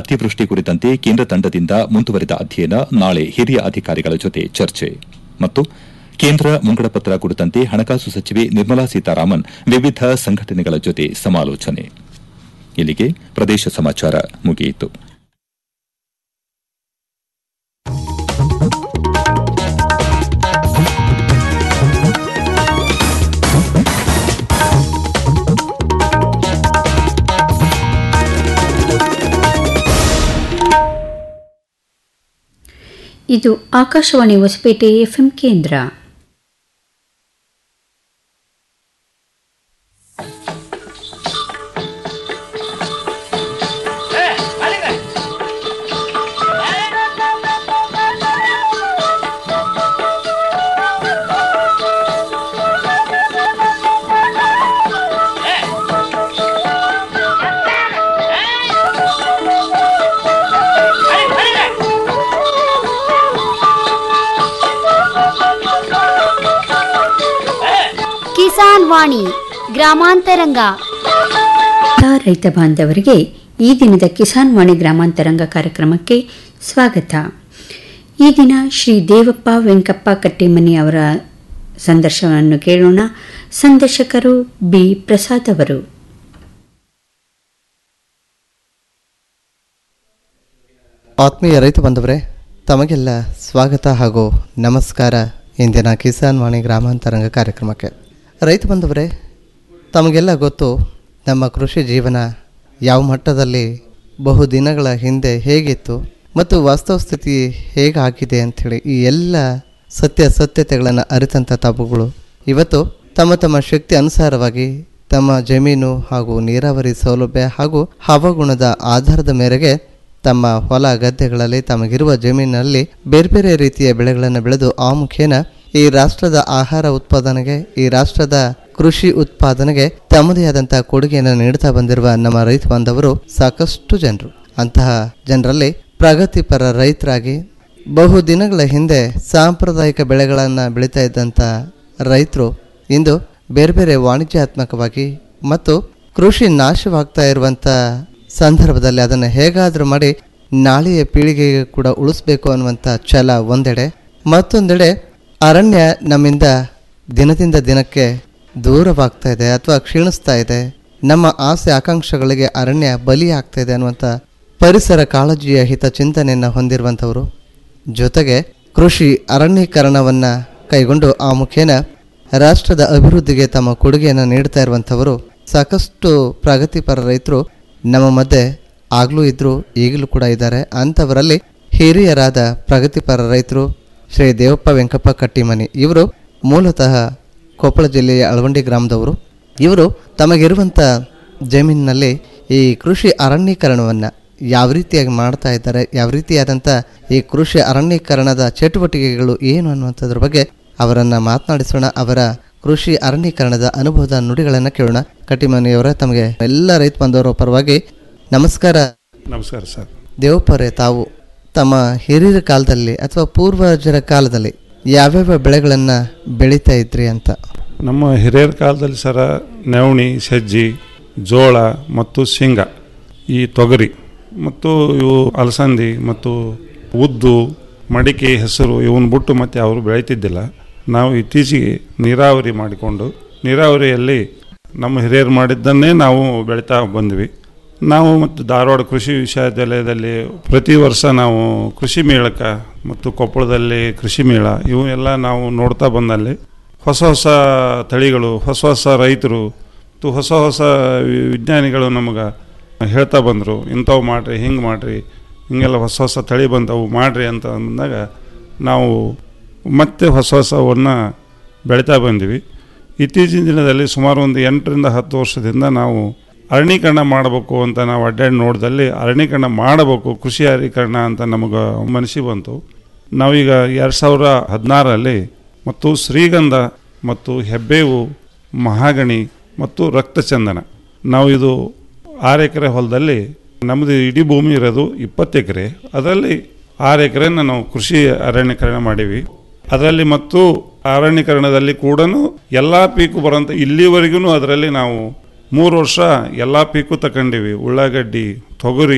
ಅತಿವೃಷ್ಟಿ ಕುರಿತಂತೆ ಕೇಂದ್ರ ತಂಡದಿಂದ ಮುಂದುವರಿದ ಅಧ್ಯಯನ ನಾಳೆ ಹಿರಿಯ ಅಧಿಕಾರಿಗಳ ಜೊತೆ ಚರ್ಚೆ ಮತ್ತು ಕೇಂದ್ರ ಮುಂಗಡಪತ್ರ ಕುರಿತಂತೆ ಹಣಕಾಸು ಸಚಿವೆ ನಿರ್ಮಲಾ ಸೀತಾರಾಮನ್ ವಿವಿಧ ಸಂಘಟನೆಗಳ ಜೊತೆ ಸಮಾಲೋಚನೆ ಇಲ್ಲಿಗೆ ಪ್ರದೇಶ ಸಮಾಚಾರ ಮುಗಿಯಿತು ಇದು ಆಕಾಶವಾಣಿ ಹೊಸಪೇಟೆ ಎಫ್ಎಂ ಕೇಂದ್ರ ಕಿಸಾನ್ ವಾಣಿ ಗ್ರಾಮಾಂತರಂಗ ಎಲ್ಲ ರೈತ ಬಾಂಧವರಿಗೆ ಈ ದಿನದ ಕಿಸಾನ್ ವಾಣಿ ಗ್ರಾಮಾಂತರಂಗ ಕಾರ್ಯಕ್ರಮಕ್ಕೆ ಸ್ವಾಗತ ಈ ದಿನ ಶ್ರೀ ದೇವಪ್ಪ ವೆಂಕಪ್ಪ ಕಟ್ಟಿಮನಿ ಅವರ ಸಂದರ್ಶನವನ್ನು ಕೇಳೋಣ ಸಂದರ್ಶಕರು ಬಿ ಪ್ರಸಾದ್ ಅವರು ಆತ್ಮೀಯ ರೈತ ಬಂಧುವರೇ ತಮಗೆಲ್ಲ ಸ್ವಾಗತ ಹಾಗೂ ನಮಸ್ಕಾರ ಇಂದಿನ ಕಿಸಾನ್ ವಾಣಿ ಗ್ರಾಮಾಂತರಂಗ ಕಾರ್ಯಕ್ರಮಕ್ಕೆ ರೈತ ಬಂಧುವರೇ ತಮಗೆಲ್ಲ ಗೊತ್ತು ನಮ್ಮ ಕೃಷಿ ಜೀವನ ಯಾವ ಮಟ್ಟದಲ್ಲಿ ಬಹು ದಿನಗಳ ಹಿಂದೆ ಹೇಗಿತ್ತು ಮತ್ತು ವಾಸ್ತವ ಸ್ಥಿತಿ ಹೇಗಾಗಿದೆ ಅಂಥೇಳಿ ಈ ಎಲ್ಲ ಸತ್ಯಾಸತ್ಯತೆಗಳನ್ನು ಅರಿತಂಥ ತಾವುಗಳು ಇವತ್ತು ತಮ್ಮ ತಮ್ಮ ಶಕ್ತಿ ಅನುಸಾರವಾಗಿ ತಮ್ಮ ಜಮೀನು ಹಾಗೂ ನೀರಾವರಿ ಸೌಲಭ್ಯ ಹಾಗೂ ಹವಾಗುಣದ ಆಧಾರದ ಮೇರೆಗೆ ತಮ್ಮ ಹೊಲ ಗದ್ದೆಗಳಲ್ಲಿ ತಮಗಿರುವ ಜಮೀನಿನಲ್ಲಿ ಬೇರೆ ಬೇರೆ ರೀತಿಯ ಬೆಳೆಗಳನ್ನು ಬೆಳೆದು ಆ ಮುಖೇನ ಈ ರಾಷ್ಟ್ರದ ಆಹಾರ ಉತ್ಪಾದನೆಗೆ ಈ ರಾಷ್ಟ್ರದ ಕೃಷಿ ಉತ್ಪಾದನೆಗೆ ತಮ್ಮದೇ ಆದಂತಹ ಕೊಡುಗೆಯನ್ನು ನೀಡುತ್ತಾ ಬಂದಿರುವ ನಮ್ಮ ರೈತ ಬಾಂಧವರು ಸಾಕಷ್ಟು ಜನರು ಅಂತಹ ಜನರಲ್ಲಿ ಪ್ರಗತಿಪರ ರೈತರಾಗಿ ಬಹು ದಿನಗಳ ಹಿಂದೆ ಸಾಂಪ್ರದಾಯಿಕ ಬೆಳೆಗಳನ್ನು ಬೆಳೀತಾ ಇದ್ದಂಥ ರೈತರು ಇಂದು ಬೇರೆ ಬೇರೆ ವಾಣಿಜ್ಯಾತ್ಮಕವಾಗಿ ಮತ್ತು ಕೃಷಿ ನಾಶವಾಗ್ತಾ ಇರುವಂಥ ಸಂದರ್ಭದಲ್ಲಿ ಅದನ್ನು ಹೇಗಾದರೂ ಮಾಡಿ ನಾಳೆಯ ಪೀಳಿಗೆಗೆ ಕೂಡ ಉಳಿಸ್ಬೇಕು ಅನ್ನುವಂಥ ಛಲ ಒಂದೆಡೆ ಮತ್ತೊಂದೆಡೆ ಅರಣ್ಯ ನಮ್ಮಿಂದ ದಿನದಿಂದ ದಿನಕ್ಕೆ ದೂರವಾಗ್ತಾ ಇದೆ ಅಥವಾ ಕ್ಷೀಣಿಸ್ತಾ ಇದೆ ನಮ್ಮ ಆಸೆ ಆಕಾಂಕ್ಷೆಗಳಿಗೆ ಅರಣ್ಯ ಬಲಿ ಆಗ್ತಾ ಇದೆ ಅನ್ನುವಂಥ ಪರಿಸರ ಕಾಳಜಿಯ ಹಿತ ಚಿಂತನೆಯನ್ನು ಹೊಂದಿರುವಂಥವರು ಜೊತೆಗೆ ಕೃಷಿ ಅರಣ್ಯೀಕರಣವನ್ನು ಕೈಗೊಂಡು ಆ ಮುಖೇನ ರಾಷ್ಟ್ರದ ಅಭಿವೃದ್ಧಿಗೆ ತಮ್ಮ ಕೊಡುಗೆಯನ್ನು ನೀಡ್ತಾ ಇರುವಂಥವರು ಸಾಕಷ್ಟು ಪ್ರಗತಿಪರ ರೈತರು ನಮ್ಮ ಮಧ್ಯೆ ಆಗಲೂ ಇದ್ದರು ಈಗಲೂ ಕೂಡ ಇದ್ದಾರೆ ಅಂಥವರಲ್ಲಿ ಹಿರಿಯರಾದ ಪ್ರಗತಿಪರ ರೈತರು ಶ್ರೀ ದೇವಪ್ಪ ವೆಂಕಪ್ಪ ಕಟ್ಟಿಮನಿ ಇವರು ಮೂಲತಃ ಕೊಪ್ಪಳ ಜಿಲ್ಲೆಯ ಅಳವಂಡಿ ಗ್ರಾಮದವರು ಇವರು ತಮಗಿರುವಂಥ ಜಮೀನಿನಲ್ಲಿ ಈ ಕೃಷಿ ಅರಣ್ಯೀಕರಣವನ್ನು ಯಾವ ರೀತಿಯಾಗಿ ಮಾಡ್ತಾ ಇದ್ದಾರೆ ಯಾವ ರೀತಿಯಾದಂಥ ಈ ಕೃಷಿ ಅರಣ್ಯೀಕರಣದ ಚಟುವಟಿಕೆಗಳು ಏನು ಅನ್ನುವಂಥದ್ರ ಬಗ್ಗೆ ಅವರನ್ನು ಮಾತನಾಡಿಸೋಣ ಅವರ ಕೃಷಿ ಅರಣ್ಯೀಕರಣದ ಅನುಭವದ ನುಡಿಗಳನ್ನು ಕೇಳೋಣ ಕಟ್ಟಿಮನಿಯವರ ತಮಗೆ ಎಲ್ಲ ರೈತ ಬಂದವರ ಪರವಾಗಿ ನಮಸ್ಕಾರ ನಮಸ್ಕಾರ ಸರ್ ದೇವಪ್ಪರೇ ತಾವು ತಮ್ಮ ಹಿರಿಯರ ಕಾಲದಲ್ಲಿ ಅಥವಾ ಪೂರ್ವಜರ ಕಾಲದಲ್ಲಿ ಯಾವ್ಯಾವ ಬೆಳೆಗಳನ್ನು ಬೆಳೀತಾ ಇದ್ರಿ ಅಂತ ನಮ್ಮ ಹಿರಿಯರ ಕಾಲದಲ್ಲಿ ಸರ ನವಣಿ ಸಜ್ಜಿ ಜೋಳ ಮತ್ತು ಶೇಂಗಾ ಈ ತೊಗರಿ ಮತ್ತು ಇವು ಅಲಸಂದಿ ಮತ್ತು ಉದ್ದು ಮಡಿಕೆ ಹೆಸರು ಇವನ್ನ ಬಿಟ್ಟು ಮತ್ತೆ ಅವರು ಬೆಳೀತಿದ್ದಿಲ್ಲ ನಾವು ಇತ್ತೀಚೆಗೆ ನೀರಾವರಿ ಮಾಡಿಕೊಂಡು ನೀರಾವರಿಯಲ್ಲಿ ನಮ್ಮ ಹಿರಿಯರು ಮಾಡಿದ್ದನ್ನೇ ನಾವು ಬೆಳೀತಾ ಬಂದ್ವಿ ನಾವು ಮತ್ತು ಧಾರವಾಡ ಕೃಷಿ ವಿಶ್ವವಿದ್ಯಾಲಯದಲ್ಲಿ ಪ್ರತಿ ವರ್ಷ ನಾವು ಕೃಷಿ ಮೇಳಕ್ಕೆ ಮತ್ತು ಕೊಪ್ಪಳದಲ್ಲಿ ಕೃಷಿ ಮೇಳ ಇವು ಎಲ್ಲ ನಾವು ನೋಡ್ತಾ ಬಂದಲ್ಲಿ ಹೊಸ ಹೊಸ ತಳಿಗಳು ಹೊಸ ಹೊಸ ರೈತರು ಮತ್ತು ಹೊಸ ಹೊಸ ವಿ- ವಿಜ್ಞಾನಿಗಳು ನಮಗೆ ಹೇಳ್ತಾ ಬಂದರು ಇಂಥವು ಮಾಡಿರಿ ಹಿಂಗೆ ಮಾಡಿರಿ ಹಿಂಗೆಲ್ಲ ಹೊಸ ಹೊಸ ತಳಿ ಬಂದವು ಮಾಡಿರಿ ಅಂತ ಅಂದಾಗ ನಾವು ಮತ್ತೆ ಹೊಸ ಹೊಸವನ್ನು ಬೆಳೀತಾ ಬಂದ್ವಿ ಇತ್ತೀಚಿನ ದಿನದಲ್ಲಿ ಸುಮಾರು ಒಂದು ಎಂಟರಿಂದ ಹತ್ತು ವರ್ಷದಿಂದ ನಾವು ಅರಣ್ಯೀಕರಣ ಮಾಡಬೇಕು ಅಂತ ನಾವು ಅಡ್ಡಾಡಿ ನೋಡಿದಲ್ಲಿ ಅರಣ್ಯೀಕರಣ ಮಾಡಬೇಕು ಕೃಷಿ ಅರಣ್ಯೀಕರಣ ಅಂತ ನಮಗೆ ಮನಸ್ಸಿಗೆ ಬಂತು ನಾವೀಗ ಎರಡು ಸಾವಿರ ಹದಿನಾರರಲ್ಲಿ ಮತ್ತು ಶ್ರೀಗಂಧ ಮತ್ತು ಹೆಬ್ಬೇವು ಮಹಾಗಣಿ ಮತ್ತು ರಕ್ತಚಂದನ ನಾವು ಇದು ಆರು ಎಕರೆ ಹೊಲದಲ್ಲಿ ನಮ್ಮದು ಇಡೀ ಭೂಮಿ ಇರೋದು ಇಪ್ಪತ್ತು ಎಕರೆ ಅದರಲ್ಲಿ ಆರು ಎಕರೆನ ನಾವು ಕೃಷಿ ಅರಣ್ಯೀಕರಣ ಮಾಡೀವಿ ಅದರಲ್ಲಿ ಮತ್ತು ಅರಣ್ಯೀಕರಣದಲ್ಲಿ ಕೂಡ ಎಲ್ಲ ಪೀಕು ಬರೋಂಥ ಇಲ್ಲಿವರೆಗೂ ಅದರಲ್ಲಿ ನಾವು ಮೂರು ವರ್ಷ ಎಲ್ಲ ಪೀಕು ತಗೊಂಡಿವಿ ಉಳ್ಳಾಗಡ್ಡಿ ತೊಗರಿ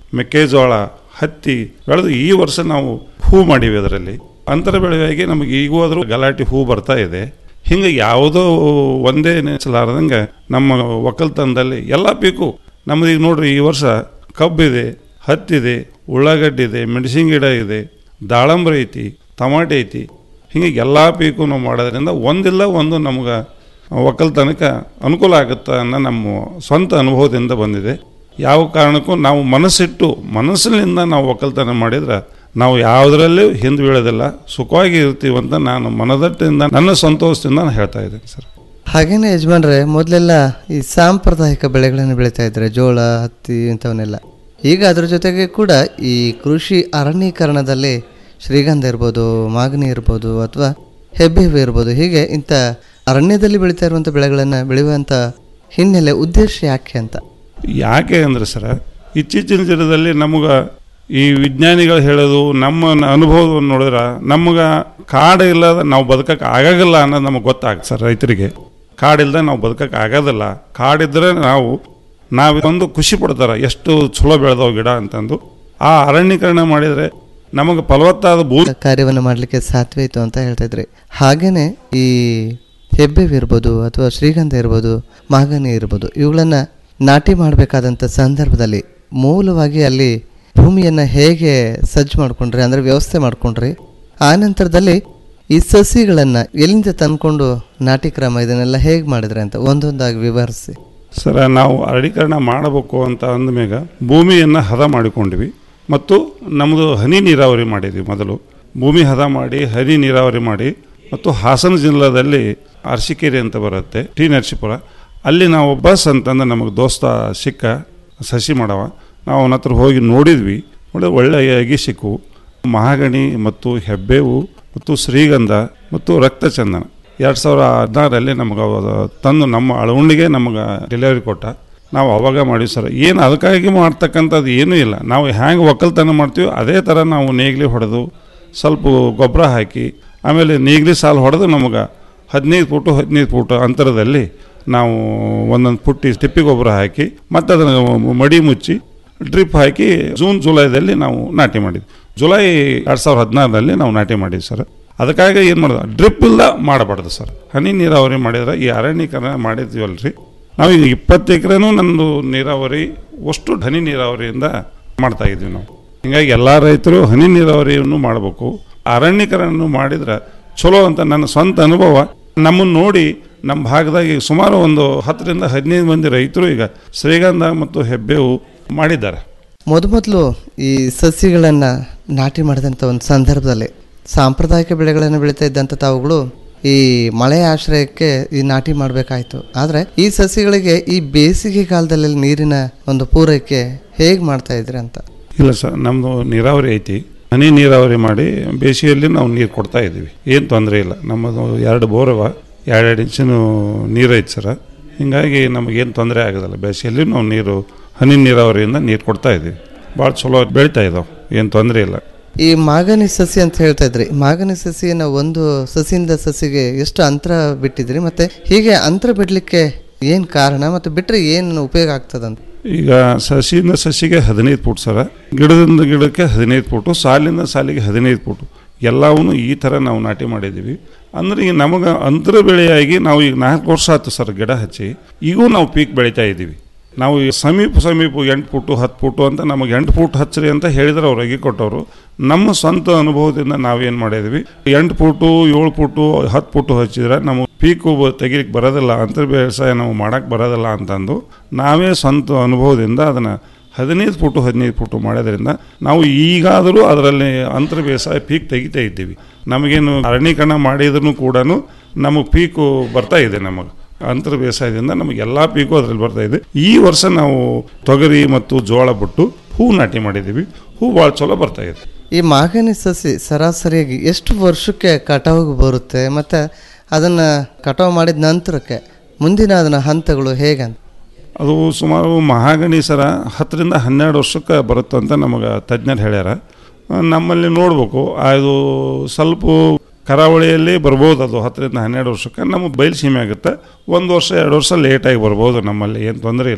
ಮೆಕ್ಕೆಜೋಳ ಹತ್ತಿ ಬೆಳೆದು ಈ ವರ್ಷ ನಾವು ಹೂ ಮಾಡೀವಿ ಅದರಲ್ಲಿ ಅಂತರ ಬೆಳೆಯಾಗಿ ನಮಗೆ ಈಗೂ ಅದ್ರ ಗಲಾಟೆ ಹೂ ಬರ್ತಾ ಇದೆ ಹಿಂಗೆ ಯಾವುದೋ ಒಂದೇ ನೆನೆಸಲಾರದಂಗೆ ನಮ್ಮ ಒಕ್ಕಲ್ತನದಲ್ಲಿ ಎಲ್ಲ ಪೀಕು ನಮ್ದು ಈಗ ನೋಡ್ರಿ ಈ ವರ್ಷ ಕಬ್ಬಿದೆ ಹತ್ತಿದೆ ಉಳ್ಳಾಗಡ್ಡಿ ಇದೆ ಮೆಣಸಿನ ಗಿಡ ಇದೆ ದಾಳಂಬ್ರಿ ಐತಿ ಟಮಾಟೆ ಐತಿ ಹಿಂಗೆ ಎಲ್ಲ ಪೀಕು ನಾವು ಮಾಡೋದ್ರಿಂದ ಒಂದಿಲ್ಲ ಒಂದು ನಮ್ಗೆ ಒಕ್ಕಲ್ತನಕ್ಕೆ ಅನುಕೂಲ ಆಗುತ್ತೆ ಅನ್ನೋ ನಮ್ಮ ಸ್ವಂತ ಅನುಭವದಿಂದ ಬಂದಿದೆ ಯಾವ ಕಾರಣಕ್ಕೂ ನಾವು ಮನಸ್ಸಿಟ್ಟು ಮನಸ್ಸಿನಿಂದ ನಾವು ಒಕ್ಕಲ್ತನ ಮಾಡಿದ್ರೆ ನಾವು ಯಾವುದರಲ್ಲೂ ಹಿಂದೆ ಬೀಳೋದಿಲ್ಲ ಸುಖವಾಗಿ ಇರ್ತೀವಿ ಅಂತ ನಾನು ಮನದಟ್ಟಿಂದ ನನ್ನ ಸಂತೋಷದಿಂದ ನಾನು ಹೇಳ್ತಾ ಇದ್ದೀನಿ ಸರ್ ಹಾಗೇನೆ ಯಜಮಾನ್ರೆ ಮೊದಲೆಲ್ಲ ಈ ಸಾಂಪ್ರದಾಯಿಕ ಬೆಳೆಗಳನ್ನು ಬೆಳೀತಾ ಇದ್ರೆ ಜೋಳ ಹತ್ತಿ ಇಂಥವನ್ನೆಲ್ಲ ಈಗ ಅದ್ರ ಜೊತೆಗೆ ಕೂಡ ಈ ಕೃಷಿ ಅರಣ್ಯೀಕರಣದಲ್ಲಿ ಶ್ರೀಗಂಧ ಇರ್ಬೋದು ಮಾಗನಿ ಇರ್ಬೋದು ಅಥವಾ ಹೆಬ್ಬೆಹು ಇರ್ಬೋದು ಹೀಗೆ ಇಂಥ ಅರಣ್ಯದಲ್ಲಿ ಬೆಳೀತಾ ಇರುವಂಥ ಬೆಳೆಗಳನ್ನು ಬೆಳೆಯುವಂಥ ಹಿನ್ನೆಲೆ ಉದ್ದೇಶ ಯಾಕೆ ಅಂತ ಯಾಕೆ ಅಂದ್ರೆ ಸರ ಇತ್ತೀಚಿನ ದಿನದಲ್ಲಿ ನಮಗೆ ಈ ವಿಜ್ಞಾನಿಗಳು ಹೇಳೋದು ನಮ್ಮ ಅನುಭವವನ್ನು ನೋಡಿದ್ರೆ ನಮಗೆ ಕಾಡು ಇಲ್ಲದ ನಾವು ಬದುಕಕ್ಕೆ ಆಗಾಗಲ್ಲ ಅನ್ನೋದು ನಮಗೆ ಗೊತ್ತಾಗ್ತದೆ ಸರ್ ರೈತರಿಗೆ ಕಾಡಿಲ್ಲದೆ ನಾವು ಬದುಕಕ್ಕೆ ಆಗೋದಿಲ್ಲ ಕಾಡಿದ್ರೆ ನಾವು ನಾವೊಂದು ಖುಷಿ ಪಡ್ತಾರೆ ಎಷ್ಟು ಚಲೋ ಬೆಳೆದವು ಗಿಡ ಅಂತಂದು ಆ ಅರಣ್ಯೀಕರಣ ಮಾಡಿದರೆ ನಮಗೆ ಫಲವತ್ತಾದ ಭೂ ಕಾರ್ಯವನ್ನು ಮಾಡಲಿಕ್ಕೆ ಸಾಧ್ಯ ಇತ್ತು ಅಂತ ಹೇಳ್ತಾ ಇದ್ರಿ ಹಾಗೇನೆ ಈ ಹೆಬ್ಬೆವು ಇರ್ಬೋದು ಅಥವಾ ಶ್ರೀಗಂಧ ಇರ್ಬೋದು ಮಾಗನಿ ಇರ್ಬೋದು ಇವುಗಳನ್ನು ನಾಟಿ ಮಾಡಬೇಕಾದಂಥ ಸಂದರ್ಭದಲ್ಲಿ ಮೂಲವಾಗಿ ಅಲ್ಲಿ ಭೂಮಿಯನ್ನು ಹೇಗೆ ಸಜ್ಜು ಮಾಡ್ಕೊಂಡ್ರಿ ಅಂದರೆ ವ್ಯವಸ್ಥೆ ಮಾಡ್ಕೊಂಡ್ರಿ ಆ ನಂತರದಲ್ಲಿ ಈ ಸಸಿಗಳನ್ನು ಎಲ್ಲಿಂದ ತಂದ್ಕೊಂಡು ನಾಟಿ ಕ್ರಮ ಇದನ್ನೆಲ್ಲ ಹೇಗೆ ಮಾಡಿದ್ರಿ ಅಂತ ಒಂದೊಂದಾಗಿ ವಿವರಿಸಿ ಸರ ನಾವು ಅರಳೀಕರಣ ಮಾಡಬೇಕು ಅಂತ ಅಂದಮೇಗ ಭೂಮಿಯನ್ನು ಹದ ಮಾಡಿಕೊಂಡ್ವಿ ಮತ್ತು ನಮ್ಮದು ಹನಿ ನೀರಾವರಿ ಮಾಡಿದ್ವಿ ಮೊದಲು ಭೂಮಿ ಹದ ಮಾಡಿ ಹನಿ ನೀರಾವರಿ ಮಾಡಿ ಮತ್ತು ಹಾಸನ ಜಿಲ್ಲಾದಲ್ಲಿ ಅರಸಿಕೆರೆ ಅಂತ ಬರುತ್ತೆ ಟಿ ನರಸೀಪುರ ಅಲ್ಲಿ ನಾವು ಬಸ್ ಅಂತಂದು ನಮಗೆ ದೋಸ್ತ ಸಿಕ್ಕ ಸಸಿ ಮಾಡವ ನಾವು ಅವನ ಹತ್ರ ಹೋಗಿ ನೋಡಿದ್ವಿ ನೋಡಿ ಒಳ್ಳೆಯ ಅಗಿ ಸಿಕ್ಕು ಮಹಾಗಣಿ ಮತ್ತು ಹೆಬ್ಬೇವು ಮತ್ತು ಶ್ರೀಗಂಧ ಮತ್ತು ರಕ್ತಚಂದನ ಎರಡು ಸಾವಿರ ಹದಿನಾರರಲ್ಲಿ ನಮಗೆ ಅವಾಗ ತಂದು ನಮ್ಮ ಅಳವಣಿಗೆ ನಮಗೆ ಡೆಲಿವರಿ ಕೊಟ್ಟ ನಾವು ಅವಾಗ ಮಾಡಿವಿ ಸರ್ ಏನು ಅದಕ್ಕಾಗಿ ಮಾಡ್ತಕ್ಕಂಥದ್ದು ಏನೂ ಇಲ್ಲ ನಾವು ಹ್ಯಾಂಗೆ ಒಕ್ಕಲ್ತನ ಮಾಡ್ತೀವಿ ಅದೇ ಥರ ನಾವು ನೇಗಿಲಿ ಹೊಡೆದು ಸ್ವಲ್ಪ ಗೊಬ್ಬರ ಹಾಕಿ ಆಮೇಲೆ ನೇಗಿಲಿ ಸಾಲು ಹೊಡೆದು ನಮಗೆ ಹದಿನೈದು ಫುಟು ಹದಿನೈದು ಫುಟ್ ಅಂತರದಲ್ಲಿ ನಾವು ಒಂದೊಂದು ಪುಟ್ಟಿ ತಿಪ್ಪಿ ಗೊಬ್ಬರ ಹಾಕಿ ಮತ್ತು ಅದನ್ನು ಮಡಿ ಮುಚ್ಚಿ ಡ್ರಿಪ್ ಹಾಕಿ ಜೂನ್ ಜುಲೈದಲ್ಲಿ ನಾವು ನಾಟಿ ಮಾಡಿದ್ವಿ ಜುಲೈ ಎರಡು ಸಾವಿರದ ಹದಿನಾರರಲ್ಲಿ ನಾವು ನಾಟಿ ಮಾಡಿದ್ವಿ ಸರ್ ಅದಕ್ಕಾಗಿ ಏನು ಮಾಡೋದು ಡ್ರಿಪ್ ಇಲ್ಲ ಮಾಡಬಾರ್ದು ಸರ್ ಹನಿ ನೀರಾವರಿ ಮಾಡಿದ್ರೆ ಈ ಅರಣ್ಯೀಕರಣ ಮಾಡಿದ್ವಲ್ರಿ ನಾವು ಈಗ ಇಪ್ಪತ್ತು ಎಕರೆನೂ ನಮ್ಮದು ನೀರಾವರಿ ಅಷ್ಟು ಹನಿ ನೀರಾವರಿಯಿಂದ ಮಾಡ್ತಾ ಇದ್ವಿ ನಾವು ಹಿಂಗಾಗಿ ಎಲ್ಲ ರೈತರು ಹನಿ ನೀರಾವರಿಯನ್ನು ಮಾಡಬೇಕು ಅರಣ್ಯೀಕರಣ ಮಾಡಿದ್ರೆ ಚಲೋ ಅಂತ ನನ್ನ ಸ್ವಂತ ಅನುಭವ ನಮ್ಮನ್ನು ನೋಡಿ ನಮ್ಮ ಭಾಗದಾಗ ಈಗ ಸುಮಾರು ಒಂದು ಹತ್ತರಿಂದ ಹದಿನೈದು ಮಂದಿ ರೈತರು ಈಗ ಶ್ರೀಗಂಧ ಮತ್ತು ಹೆಬ್ಬೇವು ಮಾಡಿದ್ದಾರೆ ಮೊದಮೊದಲು ಈ ಸಸಿಗಳನ್ನು ನಾಟಿ ಮಾಡಿದಂಥ ಒಂದು ಸಂದರ್ಭದಲ್ಲಿ ಸಾಂಪ್ರದಾಯಿಕ ಬೆಳೆಗಳನ್ನು ಬೆಳೀತಾ ಇದ್ದಂಥ ತಾವುಗಳು ಈ ಮಳೆಯ ಆಶ್ರಯಕ್ಕೆ ಈ ನಾಟಿ ಮಾಡಬೇಕಾಯ್ತು ಆದರೆ ಈ ಸಸಿಗಳಿಗೆ ಈ ಬೇಸಿಗೆ ಕಾಲದಲ್ಲಿ ನೀರಿನ ಒಂದು ಪೂರೈಕೆ ಹೇಗೆ ಮಾಡ್ತಾ ಇದ್ರಿ ಅಂತ ಇಲ್ಲ ಸರ್ ನಮ್ಮದು ನೀರಾವರಿ ಐತಿ ಹನಿ ನೀರಾವರಿ ಮಾಡಿ ಬೇಸಿಗೆಯಲ್ಲಿ ನಾವು ನೀರು ಕೊಡ್ತಾ ಇದ್ದೀವಿ ಏನು ತೊಂದರೆ ಇಲ್ಲ ನಮ್ಮದು ಎರಡು ಬೋರವ ಎರಡೆರಡು ಇಂಚಿನ ನೀರು ಐತೆ ಸರ ಹಿಂಗಾಗಿ ನಮಗೇನು ತೊಂದರೆ ಆಗೋದಿಲ್ಲ ಬೇಸಿಗೆಯಲ್ಲಿ ನಾವು ನೀರು ಹನಿ ನೀರಾವರಿಯಿಂದ ನೀರು ಕೊಡ್ತಾ ಇದ್ದೀವಿ ಭಾಳ ಚಲೋ ಬೆಳೀತಾ ಇದ್ದಾವೆ ಏನು ತೊಂದರೆ ಇಲ್ಲ ಈ ಮಾಗನಿ ಸಸಿ ಅಂತ ಹೇಳ್ತಾ ಇದ್ರಿ ಮಾಗನಿ ಸಸಿಯನ್ನು ಒಂದು ಸಸಿಯಿಂದ ಸಸಿಗೆ ಎಷ್ಟು ಅಂತರ ಬಿಟ್ಟಿದ್ರಿ ಮತ್ತೆ ಹೀಗೆ ಅಂತರ ಬಿಡಲಿಕ್ಕೆ ಏನು ಕಾರಣ ಮತ್ತು ಬಿಟ್ಟರೆ ಏನು ಉಪಯೋಗ ಆಗ್ತದಂತ ಈಗ ಸಸಿಯಿಂದ ಸಸಿಗೆ ಹದಿನೈದು ಫುಟ್ ಸರ ಗಿಡದಿಂದ ಗಿಡಕ್ಕೆ ಹದಿನೈದು ಫುಟು ಸಾಲಿಂದ ಸಾಲಿಗೆ ಹದಿನೈದು ಫುಟು ಎಲ್ಲವೂ ಈ ಥರ ನಾವು ನಾಟಿ ಮಾಡಿದ್ದೀವಿ ಅಂದ್ರೆ ಈಗ ನಮಗೆ ಅಂತರ ಬೆಳೆಯಾಗಿ ನಾವು ಈಗ ನಾಲ್ಕು ವರ್ಷ ಆಯ್ತು ಸರ್ ಗಿಡ ಹಚ್ಚಿ ಈಗೂ ನಾವು ಪೀಕ್ ಬೆಳೀತಾ ಇದ್ದೀವಿ ನಾವು ಈ ಸಮೀಪ ಸಮೀಪ ಎಂಟು ಫುಟು ಹತ್ತು ಫುಟು ಅಂತ ನಮಗೆ ಎಂಟು ಫುಟ್ ಹಚ್ಚ್ರಿ ಅಂತ ಹೇಳಿದ್ರೆ ಅವ್ರು ಅಗಿ ಕೊಟ್ಟವರು ನಮ್ಮ ಸ್ವಂತ ಅನುಭವದಿಂದ ನಾವೇನು ಮಾಡಿದ್ವಿ ಎಂಟು ಫುಟು ಏಳು ಫುಟು ಹತ್ತು ಫುಟು ಹಚ್ಚಿದ್ರೆ ನಮಗೆ ಪೀಕು ತೆಗಿಲಿಕ್ಕೆ ಬರೋದಿಲ್ಲ ಅಂತರ ವ್ಯವಸಾಯ ನಾವು ಮಾಡೋಕ್ಕೆ ಬರೋದಿಲ್ಲ ಅಂತಂದು ನಾವೇ ಸ್ವಂತ ಅನುಭವದಿಂದ ಅದನ್ನು ಹದಿನೈದು ಫುಟು ಹದಿನೈದು ಫುಟು ಮಾಡೋದ್ರಿಂದ ನಾವು ಈಗಾದರೂ ಅದರಲ್ಲಿ ಅಂತರ ಬೇಸಾಯ ಪೀಕ್ ತೆಗಿತಾ ಇದ್ದೀವಿ ನಮಗೇನು ಅರಣ್ಯೀಕರಣ ಮಾಡಿದ್ರು ಕೂಡ ನಮಗೆ ಪೀಕು ಬರ್ತಾ ಇದೆ ನಮಗೆ ಅಂತರ ಬೇಸಾಯದಿಂದ ನಮಗೆ ಎಲ್ಲ ಪೀಕು ಅದರಲ್ಲಿ ಬರ್ತಾ ಇದೆ ಈ ವರ್ಷ ನಾವು ತೊಗರಿ ಮತ್ತು ಜೋಳ ಬಿಟ್ಟು ಹೂ ನಾಟಿ ಮಾಡಿದ್ದೀವಿ ಹೂ ಭಾಳ ಚಲೋ ಬರ್ತಾ ಇದೆ ಈ ಮಾಗನಿ ಸಸಿ ಸರಾಸರಿಯಾಗಿ ಎಷ್ಟು ವರ್ಷಕ್ಕೆ ಕಟಾವಿಗೆ ಬರುತ್ತೆ ಮತ್ತು ಅದನ್ನು ಕಟಾವು ಮಾಡಿದ ನಂತರಕ್ಕೆ ಮುಂದಿನ ಅದನ್ನ ಹಂತಗಳು ಹೇಗಂತ ಅದು ಸುಮಾರು ಮಹಾಗಣಿ ಸರ ಹತ್ತರಿಂದ ಹನ್ನೆರಡು ವರ್ಷಕ್ಕೆ ಬರುತ್ತೆ ಅಂತ ನಮಗೆ ತಜ್ಞರು ಹೇಳ್ಯಾರ ಆ, ನಮ್ಮಲ್ಲಿ ನೋಡಬೇಕು ಅದು ಸ್ವಲ್ಪ ಕರಾವಳಿಯಲ್ಲಿ ಬರ್ಬೋದು ಅದು ಹತ್ತರಿಂದ ಹನ್ನೆರಡು ವರ್ಷಕ್ಕೆ ನಮ್ಮ ಬಯಲು ಸೀಮೆ ಆಗುತ್ತೆ ಒಂದು ವರ್ಷ ಎರಡು ವರ್ಷ ಲೇಟಾಗಿ ಬರ್ಬೋದು ನಮ್ಮಲ್ಲಿ ಏನು ತೊಂದರೆ ಇಲ್ಲ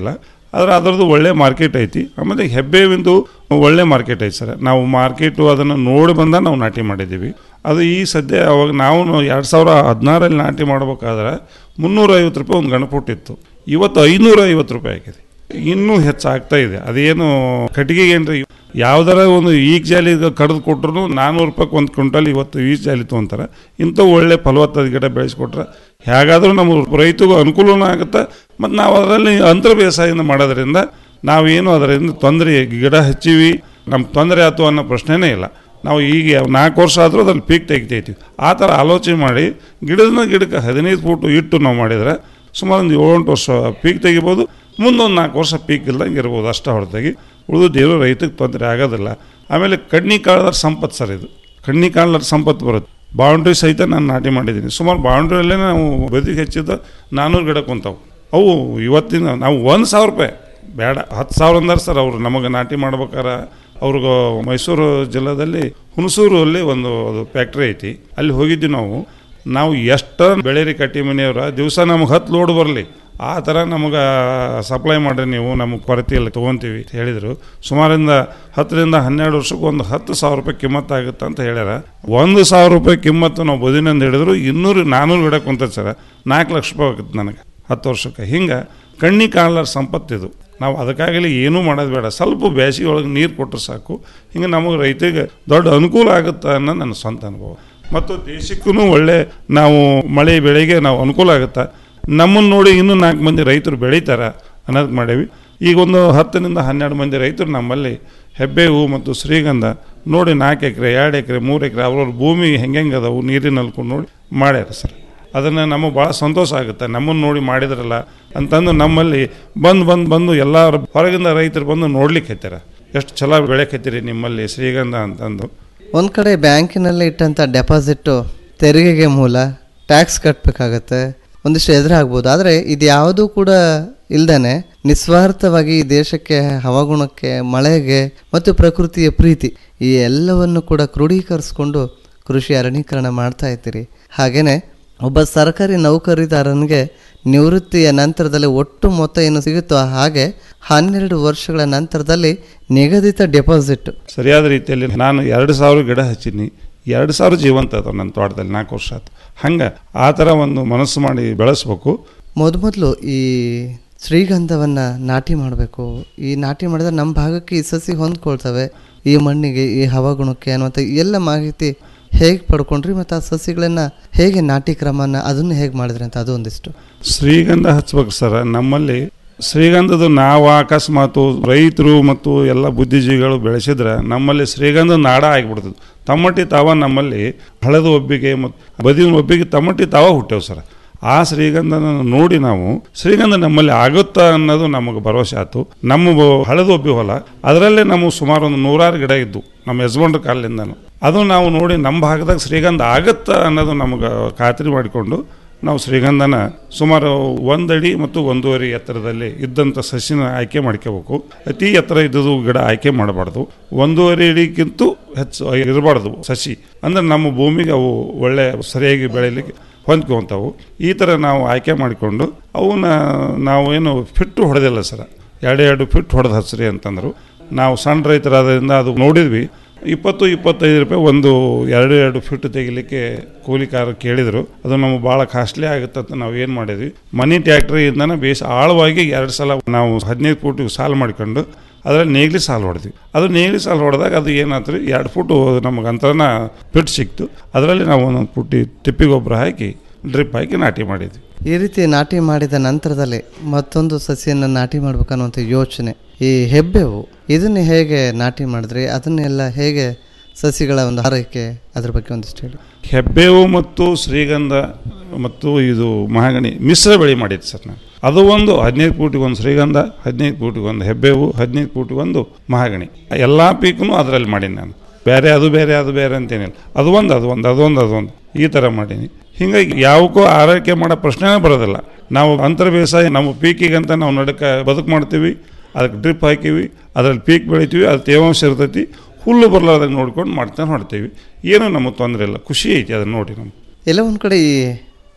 ಆದ್ರೆ ಅದರದ್ದು ಒಳ್ಳೆ ಮಾರ್ಕೆಟ್ ಐತಿ ಆಮೇಲೆ ಹೆಬ್ಬೇವಿಂದು ಒಳ್ಳೆ ಮಾರ್ಕೆಟ್ ಐತಿ ಸರ್ ನಾವು ಮಾರ್ಕೆಟು ಅದನ್ನು ನೋಡಿ ಬಂದ ನಾವು ನಾಟಿ ಮಾಡಿದ್ದೀವಿ ಅದು ಈ ಸದ್ಯ ಅವಾಗ ನಾವು ಎರಡು ಸಾವಿರ ಹದಿನಾರಲ್ಲಿ ನಾಟಿ ಮಾಡ್ಬೇಕಾದ್ರೆ ಮುನ್ನೂರ ಐವತ್ತು ರೂಪಾಯಿ ಒಂದು ಗಣಪುಟ್ ಇತ್ತು ಇವತ್ತು ಐನೂರ ಐವತ್ತು ರೂಪಾಯಿ ಆಗಿದೆ ಇನ್ನೂ ಹೆಚ್ಚಾಗ್ತಾ ಇದೆ ಅದೇನು ಕಟ್ಟಿಗೆ ಏನ್ರಿ ಯಾವ್ದಾರ ಒಂದು ಈಗ್ ಜಾಲಿ ಕಡ್ದು ಕೊಟ್ರು ನಾನ್ನೂರು ರೂಪಾಯಿ ಒಂದು ಕ್ವಿಂಟಲ್ ಇವತ್ತು ಈಗ್ ಜಾಲಿ ತೊಗೊಂತಾರೆ ಇಂಥ ಒಳ್ಳೆ ಫಲವತ್ತಾದ ಗಿಡ ಬೆಳೆಸ್ಕೊಟ್ರೆ ಹೇಗಾದರೂ ನಮ್ಮ ರೈತಗೂ ಅನುಕೂಲನೂ ಆಗುತ್ತೆ ಮತ್ತು ನಾವು ಅದರಲ್ಲಿ ಅಂತರ ಬೇಸಾಯನ ಮಾಡೋದ್ರಿಂದ ನಾವೇನು ಅದರಿಂದ ತೊಂದರೆ ಗಿಡ ಹಚ್ಚಿವಿ ನಮ್ಗೆ ತೊಂದರೆ ಆಯ್ತು ಅನ್ನೋ ಪ್ರಶ್ನೆನೇ ಇಲ್ಲ ನಾವು ಈಗ ನಾಲ್ಕು ವರ್ಷ ಆದರೂ ಅದ್ರಲ್ಲಿ ಪೀಕ್ ತೆಗಿತೈತಿ ಆ ಥರ ಆಲೋಚನೆ ಮಾಡಿ ಗಿಡದ ಗಿಡಕ್ಕೆ ಹದಿನೈದು ಫೂಟು ಇಟ್ಟು ನಾವು ಮಾಡಿದರೆ ಸುಮಾರು ಒಂದು ಏಳೆಂಟು ವರ್ಷ ಪೀಕ್ ತೆಗಿಬೋದು ಮುಂದೊಂದು ನಾಲ್ಕು ವರ್ಷ ಪೀಕ್ ಇಲ್ದಂಗೆ ಇರ್ಬೋದು ಅಷ್ಟೇ ಹೊರತಾಗಿ ಉಳಿದು ರೈತಕ್ಕೆ ತೊಂದರೆ ಆಗೋದಿಲ್ಲ ಆಮೇಲೆ ಕಡ್ನಿ ಕಾಳದ ಸಂಪತ್ತು ಸರ್ ಇದು ಕಡ್ನಿ ಕಾಳದ ಸಂಪತ್ತು ಬರುತ್ತೆ ಬೌಂಡ್ರಿ ಸಹಿತ ನಾನು ನಾಟಿ ಮಾಡಿದ್ದೀನಿ ಸುಮಾರು ಬೌಂಡ್ರಿಯಲ್ಲೇ ನಾವು ಬದಿಗೆ ಹೆಚ್ಚಿದ ನಾನ್ನೂರು ಗಿಡ ಕುಂತಾವು ಅವು ಇವತ್ತಿನ ನಾವು ಒಂದು ಸಾವಿರ ರೂಪಾಯಿ ಬೇಡ ಹತ್ತು ಸಾವಿರ ಅಂದಾರೆ ಸರ್ ಅವರು ನಮಗೆ ನಾಟಿ ಮಾಡ್ಬೇಕಾರೆ ಅವ್ರಿಗೆ ಮೈಸೂರು ಜಿಲ್ಲೆದಲ್ಲಿ ಹುಣಸೂರಲ್ಲಿ ಒಂದು ಅದು ಫ್ಯಾಕ್ಟ್ರಿ ಐತಿ ಅಲ್ಲಿ ಹೋಗಿದ್ವಿ ನಾವು ನಾವು ಎಷ್ಟು ಬೆಳೇರಿ ಕಟ್ಟಿ ಮನೆಯವರ ದಿವಸ ನಮಗೆ ಹತ್ತು ಲೋಡ್ ಬರಲಿ ಆ ಥರ ನಮಗೆ ಸಪ್ಲೈ ಮಾಡಿರಿ ನೀವು ನಮಗೆ ಕೊರತೆಯಲ್ಲಿ ತೊಗೊತೀವಿ ಅಂತ ಹೇಳಿದರು ಸುಮಾರಿಂದ ಹತ್ತರಿಂದ ಹನ್ನೆರಡು ವರ್ಷಕ್ಕೆ ಒಂದು ಹತ್ತು ಸಾವಿರ ರೂಪಾಯಿ ಕಿಮ್ಮತ್ತು ಆಗುತ್ತೆ ಅಂತ ಹೇಳ್ಯಾರ ಒಂದು ಸಾವಿರ ರೂಪಾಯಿ ಕಿಮ್ಮತ್ತು ನಾವು ಬದಿನಿಂದ ಹಿಡಿದ್ರು ಇನ್ನೂರು ನಾನ್ನೂರು ಗಿಡ ಕುಂತೈತೆ ಸರ್ ನಾಲ್ಕು ಲಕ್ಷ ರೂಪಾಯಿ ಆಗುತ್ತೆ ನನಗೆ ಹತ್ತು ವರ್ಷಕ್ಕೆ ಹಿಂಗೆ ಕಣ್ಣಿ ಕಾಣಲಾರ ಸಂಪತ್ತಿದು ನಾವು ಅದಕ್ಕಾಗಲಿ ಏನೂ ಮಾಡೋದು ಬೇಡ ಸ್ವಲ್ಪ ಬೇಸಿಗೆ ಒಳಗೆ ನೀರು ಕೊಟ್ಟರೆ ಸಾಕು ಹಿಂಗೆ ನಮಗೆ ರೈತರಿಗೆ ದೊಡ್ಡ ಅನುಕೂಲ ಆಗುತ್ತೆ ಅನ್ನೋ ನನ್ನ ಸ್ವಂತ ಅನುಭವ ಮತ್ತು ದೇಶಕ್ಕೂ ಒಳ್ಳೆ ನಾವು ಮಳೆ ಬೆಳೆಗೆ ನಾವು ಅನುಕೂಲ ಆಗುತ್ತೆ ನಮ್ಮನ್ನು ನೋಡಿ ಇನ್ನೂ ನಾಲ್ಕು ಮಂದಿ ರೈತರು ಬೆಳೀತಾರೆ ಅನ್ನೋದು ಮಾಡೀವಿ ಈಗ ಒಂದು ಹತ್ತರಿಂದ ಹನ್ನೆರಡು ಮಂದಿ ರೈತರು ನಮ್ಮಲ್ಲಿ ಹೆಬ್ಬೆ ಹೂ ಮತ್ತು ಶ್ರೀಗಂಧ ನೋಡಿ ನಾಲ್ಕು ಎಕರೆ ಎರಡು ಎಕರೆ ಮೂರು ಎಕರೆ ಅವ್ರವ್ರ ಭೂಮಿ ಹೆಂಗೆ ಅದಾವು ನೀರಿನ ನಲ್ಕೊಂಡು ನೋಡಿ ಮಾಡ್ಯಾರ ಸರ್ ಅದನ್ನು ನಮಗೆ ಭಾಳ ಸಂತೋಷ ಆಗುತ್ತೆ ನಮ್ಮನ್ನು ನೋಡಿ ಮಾಡಿದ್ರಲ್ಲ ಅಂತಂದು ನಮ್ಮಲ್ಲಿ ಬಂದು ಬಂದು ಬಂದು ಎಲ್ಲ ಹೊರಗಿಂದ ರೈತರು ಬಂದು ನೋಡ್ಲಿಕ್ಕೆ ಹತ್ಯಾರ ಎಷ್ಟು ಚಲೋ ಬೆಳೆಯಕತ್ತೀರಿ ನಿಮ್ಮಲ್ಲಿ ಶ್ರೀಗಂಧ ಅಂತಂದು ಒಂದು ಕಡೆ ಬ್ಯಾಂಕಿನಲ್ಲಿ ಇಟ್ಟಂಥ ಡೆಪಾಸಿಟ್ಟು ತೆರಿಗೆಗೆ ಮೂಲ ಟ್ಯಾಕ್ಸ್ ಕಟ್ಟಬೇಕಾಗತ್ತೆ ಒಂದಿಷ್ಟು ಎದುರಾಗ್ಬೋದು ಆದರೆ ಇದು ಯಾವುದೂ ಕೂಡ ಇಲ್ದೇ ನಿಸ್ವಾರ್ಥವಾಗಿ ಈ ದೇಶಕ್ಕೆ ಹವಾಗುಣಕ್ಕೆ ಮಳೆಗೆ ಮತ್ತು ಪ್ರಕೃತಿಯ ಪ್ರೀತಿ ಈ ಎಲ್ಲವನ್ನು ಕೂಡ ಕ್ರೋಢೀಕರಿಸ್ಕೊಂಡು ಕೃಷಿ ಅರಣ್ಯೀಕರಣ ಮಾಡ್ತಾ ಇದ್ದೀರಿ ಹಾಗೆಯೇ ಒಬ್ಬ ಸರ್ಕಾರಿ ನೌಕರಿದಾರನಿಗೆ ನಿವೃತ್ತಿಯ ನಂತರದಲ್ಲಿ ಒಟ್ಟು ಮೊತ್ತ ಏನು ಸಿಗುತ್ತೋ ಹಾಗೆ ಹನ್ನೆರಡು ವರ್ಷಗಳ ನಂತರದಲ್ಲಿ ನಿಗದಿತ ಡೆಪಾಸಿಟ್ ಸರಿಯಾದ ರೀತಿಯಲ್ಲಿ ನಾನು ಎರಡು ಸಾವಿರ ಗಿಡ ಹಚ್ಚೀನಿ ಎರಡು ಸಾವಿರ ಜೀವಂತ ಅದಾವ ನನ್ನ ತೋಟದಲ್ಲಿ ನಾಲ್ಕು ವರ್ಷ ಆಯ್ತು ಹಂಗೆ ಆ ಥರ ಒಂದು ಮನಸ್ಸು ಮಾಡಿ ಬೆಳೆಸ್ಬೇಕು ಮೊದಮೊದಲು ಈ ಶ್ರೀಗಂಧವನ್ನು ನಾಟಿ ಮಾಡಬೇಕು ಈ ನಾಟಿ ಮಾಡಿದ್ರೆ ನಮ್ಮ ಭಾಗಕ್ಕೆ ಈ ಸಸಿ ಹೊಂದ್ಕೊಳ್ತವೆ ಈ ಮಣ್ಣಿಗೆ ಈ ಹವಾಗುಣಕ್ಕೆ ಅನ್ನುವಂಥ ಎಲ್ಲ ಮಾಹಿತಿ ಹೇಗೆ ಪಡ್ಕೊಂಡ್ರಿ ಮತ್ತು ಆ ಸಸಿಗಳನ್ನು ಹೇಗೆ ನಾಟಿ ಕ್ರಮನ ಅದನ್ನು ಹೇಗೆ ಮಾಡಿದ್ರಿ ಅಂತ ಅದು ಒಂದಿಷ್ಟು ಶ್ರೀಗಂಧ ಹಚ್ಬೇಕು ಸರ್ ನಮ್ಮಲ್ಲಿ ಶ್ರೀಗಂಧದ ನಾವು ಅಕಸ್ಮಾತು ರೈತರು ಮತ್ತು ಎಲ್ಲ ಬುದ್ಧಿಜೀವಿಗಳು ಬೆಳೆಸಿದ್ರೆ ನಮ್ಮಲ್ಲಿ ಶ್ರೀಗಂಧ ನಾಡ ಆಗಿಬಿಡ್ತದೆ ತಮ್ಮಟಿ ತಾವ ನಮ್ಮಲ್ಲಿ ಹಳದ ಒಬ್ಬಿಗೆ ಮತ್ತು ಬದಿನ ಒಬ್ಬಿಗೆ ತಮ್ಮಟಿ ತಾವ ಹುಟ್ಟೇವು ಸರ್ ಆ ಶ್ರೀಗಂಧನ ನೋಡಿ ನಾವು ಶ್ರೀಗಂಧ ನಮ್ಮಲ್ಲಿ ಆಗುತ್ತಾ ಅನ್ನೋದು ನಮಗೆ ಭರವಸೆ ಆಯ್ತು ನಮ್ಮ ಬ- ಹಳದ ಒಬ್ಬಿ ಹೊಲ ಅದರಲ್ಲೇ ನಮ್ಮ ಸುಮಾರು ಒಂದು ನೂರಾರು ಗಿಡ ಇದ್ದು ನಮ್ಮ ಯಜಮಾನ್ರ ಕಾಲದಿಂದನು ಅದು ನಾವು ನೋಡಿ ನಮ್ಮ ಭಾಗದಾಗ ಶ್ರೀಗಂಧ ಆಗುತ್ತಾ ಅನ್ನೋದು ನಮಗೆ ಖಾತ್ರಿ ಮಾಡಿಕೊಂಡು ನಾವು ಶ್ರೀಗಂಧನ ಸುಮಾರು ಒಂದಡಿ ಮತ್ತು ಒಂದೂವರೆ ಎತ್ತರದಲ್ಲಿ ಇದ್ದಂಥ ಸಸಿನ ಆಯ್ಕೆ ಮಾಡ್ಕೋಬೇಕು ಅತಿ ಎತ್ತರ ಇದ್ದದು ಗಿಡ ಆಯ್ಕೆ ಮಾಡಬಾರ್ದು ಒಂದೂವರೆ ಅಡಿಗಿಂತೂ ಹೆಚ್ಚು ಇರಬಾರ್ದು ಸಸಿ ಅಂದ್ರೆ ನಮ್ಮ ಭೂಮಿಗೆ ಅವು ಒಳ್ಳೆ ಸರಿಯಾಗಿ ಬೆಳೀಲಿಕ್ಕೆ ಹೊಂದ್ಕೊಂತಾವು ಈ ಥರ ನಾವು ಆಯ್ಕೆ ಮಾಡಿಕೊಂಡು ಅವನ್ನ ನಾವು ಏನು ಫಿಟ್ಟು ಹೊಡೆದಿಲ್ಲ ಸರ್ ಎರಡು ಎರಡು ಫಿಟ್ ಹೊಡೆದು ಹಚ್ರಿ ಅಂತಂದರು ನಾವು ಸಣ್ಣ ರೈತರಾದ್ರಿಂದ ಅದು ನೋಡಿದ್ವಿ ಇಪ್ಪತ್ತು ಇಪ್ಪತ್ತೈದು ರೂಪಾಯಿ ಒಂದು ಎರಡು ಎರಡು ಫೀಟ್ ತೆಗಿಲಿಕ್ಕೆ ಕೂಲಿಕಾರ ಕೇಳಿದರು ಅದು ನಮಗೆ ಭಾಳ ಕಾಸ್ಟ್ಲಿ ಆಗುತ್ತೆ ಅಂತ ನಾವು ಏನು ಮಾಡಿದ್ವಿ ಮನಿ ಟ್ಯಾಕ್ಟ್ರಿಯಿಂದನೇ ಬೇಸ್ ಆಳವಾಗಿ ಎರಡು ಸಲ ನಾವು ಹದಿನೈದು ಫೂಟಿಗೆ ಸಾಲು ಮಾಡ್ಕೊಂಡು ಅದರಲ್ಲಿ ನೇಗ್ಲಿ ಸಾಲು ಹೊಡೆದ್ವಿ ಅದು ನೇಗ್ಲಿ ಸಾಲು ಹೊಡೆದಾಗ ಅದು ಏನಾಯ್ತು ರೀ ಎರಡು ಫುಟು ನಮಗೆ ಅಂತರನ ಫಿಟ್ ಸಿಕ್ತು ಅದರಲ್ಲಿ ನಾವು ಒಂದೊಂದು ಪುಟ್ಟಿ ತಿಪ್ಪಿ ಗೊಬ್ಬರ ಹಾಕಿ ಡ್ರಿಪ್ ಹಾಕಿ ನಾಟಿ ಮಾಡಿದ್ವಿ ಈ ರೀತಿ ನಾಟಿ ಮಾಡಿದ ನಂತರದಲ್ಲಿ ಮತ್ತೊಂದು ಸಸಿಯನ್ನು ನಾಟಿ ಮಾಡ್ಬೇಕನ್ನುವಂಥ ಯೋಚನೆ ಈ ಹೆಬ್ಬೆವು ಇದನ್ನು ಹೇಗೆ ನಾಟಿ ಮಾಡಿದ್ರಿ ಅದನ್ನೆಲ್ಲ ಹೇಗೆ ಸಸಿಗಳ ಒಂದು ಆರೈಕೆ ಅದ್ರ ಬಗ್ಗೆ ಒಂದಿಷ್ಟು ಹೇಳಿ ಹೆಬ್ಬೇವು ಮತ್ತು ಶ್ರೀಗಂಧ ಮತ್ತು ಇದು ಮಹಾಗಣಿ ಮಿಶ್ರ ಬೆಳೆ ಮಾಡಿದ್ದು ಸರ್ ನಾನು ಅದು ಒಂದು ಹದಿನೈದು ಫೂಟಿಗೆ ಒಂದು ಶ್ರೀಗಂಧ ಹದಿನೈದು ಫೂಟಿಗೆ ಒಂದು ಹೆಬ್ಬೇವು ಹದಿನೈದು ಫೂಟಿಗೆ ಒಂದು ಮಹಾಗಣಿ ಎಲ್ಲ ಪೀಕನು ಅದರಲ್ಲಿ ಮಾಡೀನಿ ನಾನು ಬೇರೆ ಅದು ಬೇರೆ ಅದು ಬೇರೆ ಅಂತೇನಿಲ್ಲ ಅದು ಒಂದು ಅದು ಒಂದು ಅದೊಂದು ಅದೊಂದು ಈ ಥರ ಮಾಡೀನಿ ಹಿಂಗಾಗಿ ಯಾವಕ್ಕೂ ಆರೈಕೆ ಮಾಡೋ ಪ್ರಶ್ನೆನೇ ಬರೋದಿಲ್ಲ ನಾವು ಅಂತರ ಬೇಸಾಯ ನಮ್ಮ ಪೀಕಿಗಂತ ನಾವು ನಡಕ ಬದುಕು ಮಾಡ್ತೀವಿ ಅದಕ್ಕೆ ಡ್ರಿಪ್ ಹಾಕಿವಿ ಅದ್ರಲ್ಲಿ ಪೀಕ್ ಬೆಳಿತೀವಿ ಅದು ತೇವಾಂಶ ಇರ್ತೈತಿ ಹುಲ್ಲು ಬರ್ಲಾರ್ದಾಗ ನೋಡ್ಕೊಂಡು ಮಾಡ್ತಾನೆ ಮಾಡ್ತೀವಿ ಏನೂ ನಮಗೆ ತೊಂದರೆ ಇಲ್ಲ ಖುಷಿ ಐತಿ ಅದನ್ನು ನೋಡಿ ನಮ್ಗೆ ಎಲ್ಲ ಒಂದು ಕಡೆ ಈ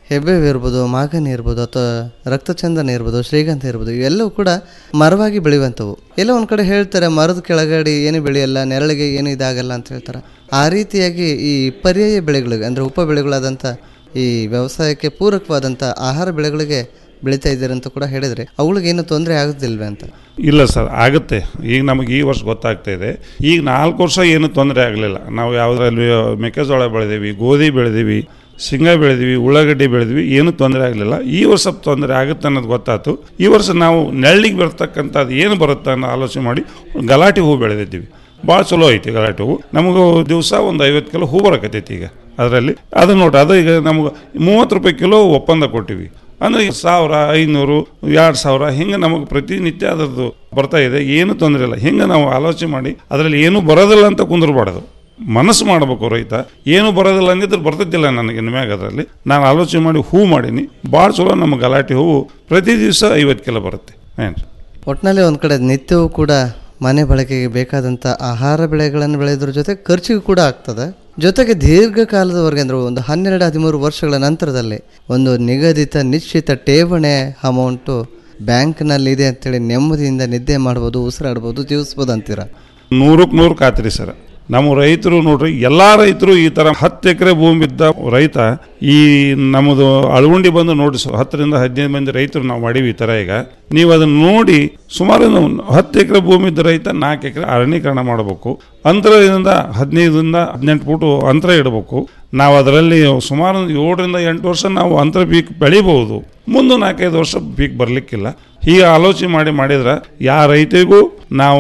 ಹೆಬ್ಬೇವು ಇರ್ಬೋದು ಮಾಗನಿ ಇರ್ಬೋದು ಅಥವಾ ರಕ್ತಚಂದನ ಇರ್ಬೋದು ಶ್ರೀಗಂಧ ಇರ್ಬೋದು ಇವೆಲ್ಲವೂ ಕೂಡ ಮರವಾಗಿ ಬೆಳೆಯುವಂಥವು ಎಲ್ಲ ಒಂದು ಕಡೆ ಹೇಳ್ತಾರೆ ಮರದ ಕೆಳಗಡೆ ಏನು ಬೆಳೆಯಲ್ಲ ನೆರಳಿಗೆ ಏನು ಇದಾಗಲ್ಲ ಅಂತ ಹೇಳ್ತಾರೆ ಆ ರೀತಿಯಾಗಿ ಈ ಪರ್ಯಾಯ ಬೆಳೆಗಳಿಗೆ ಅಂದರೆ ಉಪ ಬೆಳೆಗಳಾದಂಥ ಈ ವ್ಯವಸಾಯಕ್ಕೆ ಪೂರಕವಾದಂಥ ಆಹಾರ ಬೆಳೆಗಳಿಗೆ ಬೆಳೀತಾ ಇದ್ದೀರಿ ಅಂತ ಕೂಡ ಹೇಳಿದರೆ ಅವುಗಳಿಗೆ ಏನು ತೊಂದರೆ ಆಗೋದಿಲ್ವೇ ಅಂತ ಇಲ್ಲ ಸರ್ ಆಗುತ್ತೆ ಈಗ ನಮಗೆ ಈ ವರ್ಷ ಗೊತ್ತಾಗ್ತಾ ಇದೆ ಈಗ ನಾಲ್ಕು ವರ್ಷ ಏನು ತೊಂದರೆ ಆಗಲಿಲ್ಲ ನಾವು ಯಾವುದ್ರಲ್ಲಿ ಮೆಕ್ಕೆಜೋಳ ಬೆಳೆದೀವಿ ಗೋಧಿ ಬೆಳೆದೀವಿ ಶೇಂಗಾ ಬೆಳೆದೀವಿ ಉಳ್ಳಾಗಡ್ಡಿ ಬೆಳೆದ್ವಿ ಏನು ತೊಂದರೆ ಆಗಲಿಲ್ಲ ಈ ವರ್ಷ ತೊಂದರೆ ಆಗುತ್ತೆ ಅನ್ನೋದು ಗೊತ್ತಾಯ್ತು ಈ ವರ್ಷ ನಾವು ನೆಳ್ಳಿಗೆ ಬರ್ತಕ್ಕಂಥದ್ದು ಏನು ಬರುತ್ತೆ ಅನ್ನೋ ಆಲೋಚನೆ ಮಾಡಿ ಗಲಾಟೆ ಹೂ ಬೆಳೆದಿದ್ದೀವಿ ಭಾಳ ಚಲೋ ಐತಿ ಗಲಾಟೆ ಹೂ ನಮಗೂ ದಿವಸ ಒಂದು ಐವತ್ತು ಕಿಲೋ ಹೂ ಬರಕತ್ತೈತಿ ಈಗ ಅದರಲ್ಲಿ ಅದು ನೋಡ್ರಿ ಅದು ಈಗ ನಮ್ಗೆ ಮೂವತ್ತು ರೂಪಾಯಿ ಕಿಲೋ ಒಪ್ಪಂದ ಕೊಟ್ಟಿವಿ ಅಂದರೆ ಸಾವಿರ ಐನೂರು ಎರಡು ಸಾವಿರ ಹಿಂಗೆ ನಮಗೆ ಪ್ರತಿನಿತ್ಯ ಅದರದ್ದು ಬರ್ತಾ ಇದೆ ಏನು ತೊಂದರೆ ಇಲ್ಲ ಹಿಂಗೆ ನಾವು ಆಲೋಚನೆ ಮಾಡಿ ಅದರಲ್ಲಿ ಏನು ಬರೋದಿಲ್ಲ ಅಂತ ಕುಂದಿರಬಾರ್ದು ಮನಸ್ಸು ಮಾಡಬೇಕು ರೈತ ಏನು ಬರೋದಿಲ್ಲ ಅಂದಿದ್ರೆ ಬರ್ತೈತಿಲ್ಲ ನನಗೆ ಮ್ಯಾಗ ಅದರಲ್ಲಿ ನಾನು ಆಲೋಚನೆ ಮಾಡಿ ಹೂ ಮಾಡೀನಿ ಭಾಳ ಚಲೋ ನಮ್ಮ ಗಲಾಟೆ ಹೂವು ಪ್ರತಿ ದಿವಸ ಐವತ್ತು ಕಿಲೋ ಬರುತ್ತೆ ಏನು ಒಟ್ಟಿನಲ್ಲಿ ಒಂದು ಕಡೆ ನಿತ್ಯವೂ ಕೂಡ ಮನೆ ಬಳಕೆಗೆ ಬೇಕಾದಂಥ ಆಹಾರ ಬೆಳೆಗಳನ್ನು ಬೆಳೆಯೋದ್ರ ಜೊತೆ ಖರ್ಚಿಗೂ ಕೂಡ ಆಗ್ತದೆ ಜೊತೆಗೆ ದೀರ್ಘಕಾಲದವರೆಗೆ ಅಂದರೆ ಒಂದು ಹನ್ನೆರಡು ಹದಿಮೂರು ವರ್ಷಗಳ ನಂತರದಲ್ಲಿ ಒಂದು ನಿಗದಿತ ನಿಶ್ಚಿತ ಠೇವಣಿ ಅಮೌಂಟು ಬ್ಯಾಂಕ್ನಲ್ಲಿ ಇದೆ ಅಂತೇಳಿ ನೆಮ್ಮದಿಯಿಂದ ನಿದ್ದೆ ಮಾಡ್ಬೋದು ಉಸಿರಾಡ್ಬೋದು ಜೀವಿಸ್ಬೋದು ಅಂತೀರ ನೂರಕ್ಕೆ ನೂರು ಖಾತ್ರಿ ಸರ್ ನಮ್ಮ ರೈತರು ನೋಡ್ರಿ ಎಲ್ಲ ರೈತರು ಈ ಥರ ಹತ್ತು ಎಕರೆ ಭೂಮಿ ಇದ್ದ ರೈತ ಈ ನಮ್ಮದು ಅಳಗುಂಡಿ ಬಂದು ನೋಡಿ ಸರ್ ಹತ್ತರಿಂದ ಹದಿನೈದು ಮಂದಿ ರೈತರು ನಾವು ಮಾಡೀವಿ ಈ ಥರ ಈಗ ನೀವು ಅದನ್ನು ನೋಡಿ ಸುಮಾರು ನಾವು ಹತ್ತು ಎಕರೆ ಭೂಮಿ ಇದ್ದ ರೈತ ನಾಲ್ಕು ಎಕರೆ ಅರಣ್ಯೀಕರಣ ಮಾಡಬೇಕು ಅಂತರದಿಂದ ಹದಿನೈದರಿಂದ ಹದಿನೆಂಟು ಫುಟು ಅಂತರ ಇಡಬೇಕು ನಾವು ಅದರಲ್ಲಿ ಸುಮಾರು ಒಂದು ಏಳರಿಂದ ಎಂಟು ವರ್ಷ ನಾವು ಅಂತರ ಪೀಕ್ ಬೆಳಿಬಹುದು ಮುಂದೆ ನಾಲ್ಕೈದು ವರ್ಷ ಪೀಕ್ ಬರಲಿಕ್ಕಿಲ್ಲ ಹೀಗೆ ಆಲೋಚನೆ ಮಾಡಿ ಮಾಡಿದ್ರೆ ಯಾವ ರೈತರಿಗೂ ನಾವು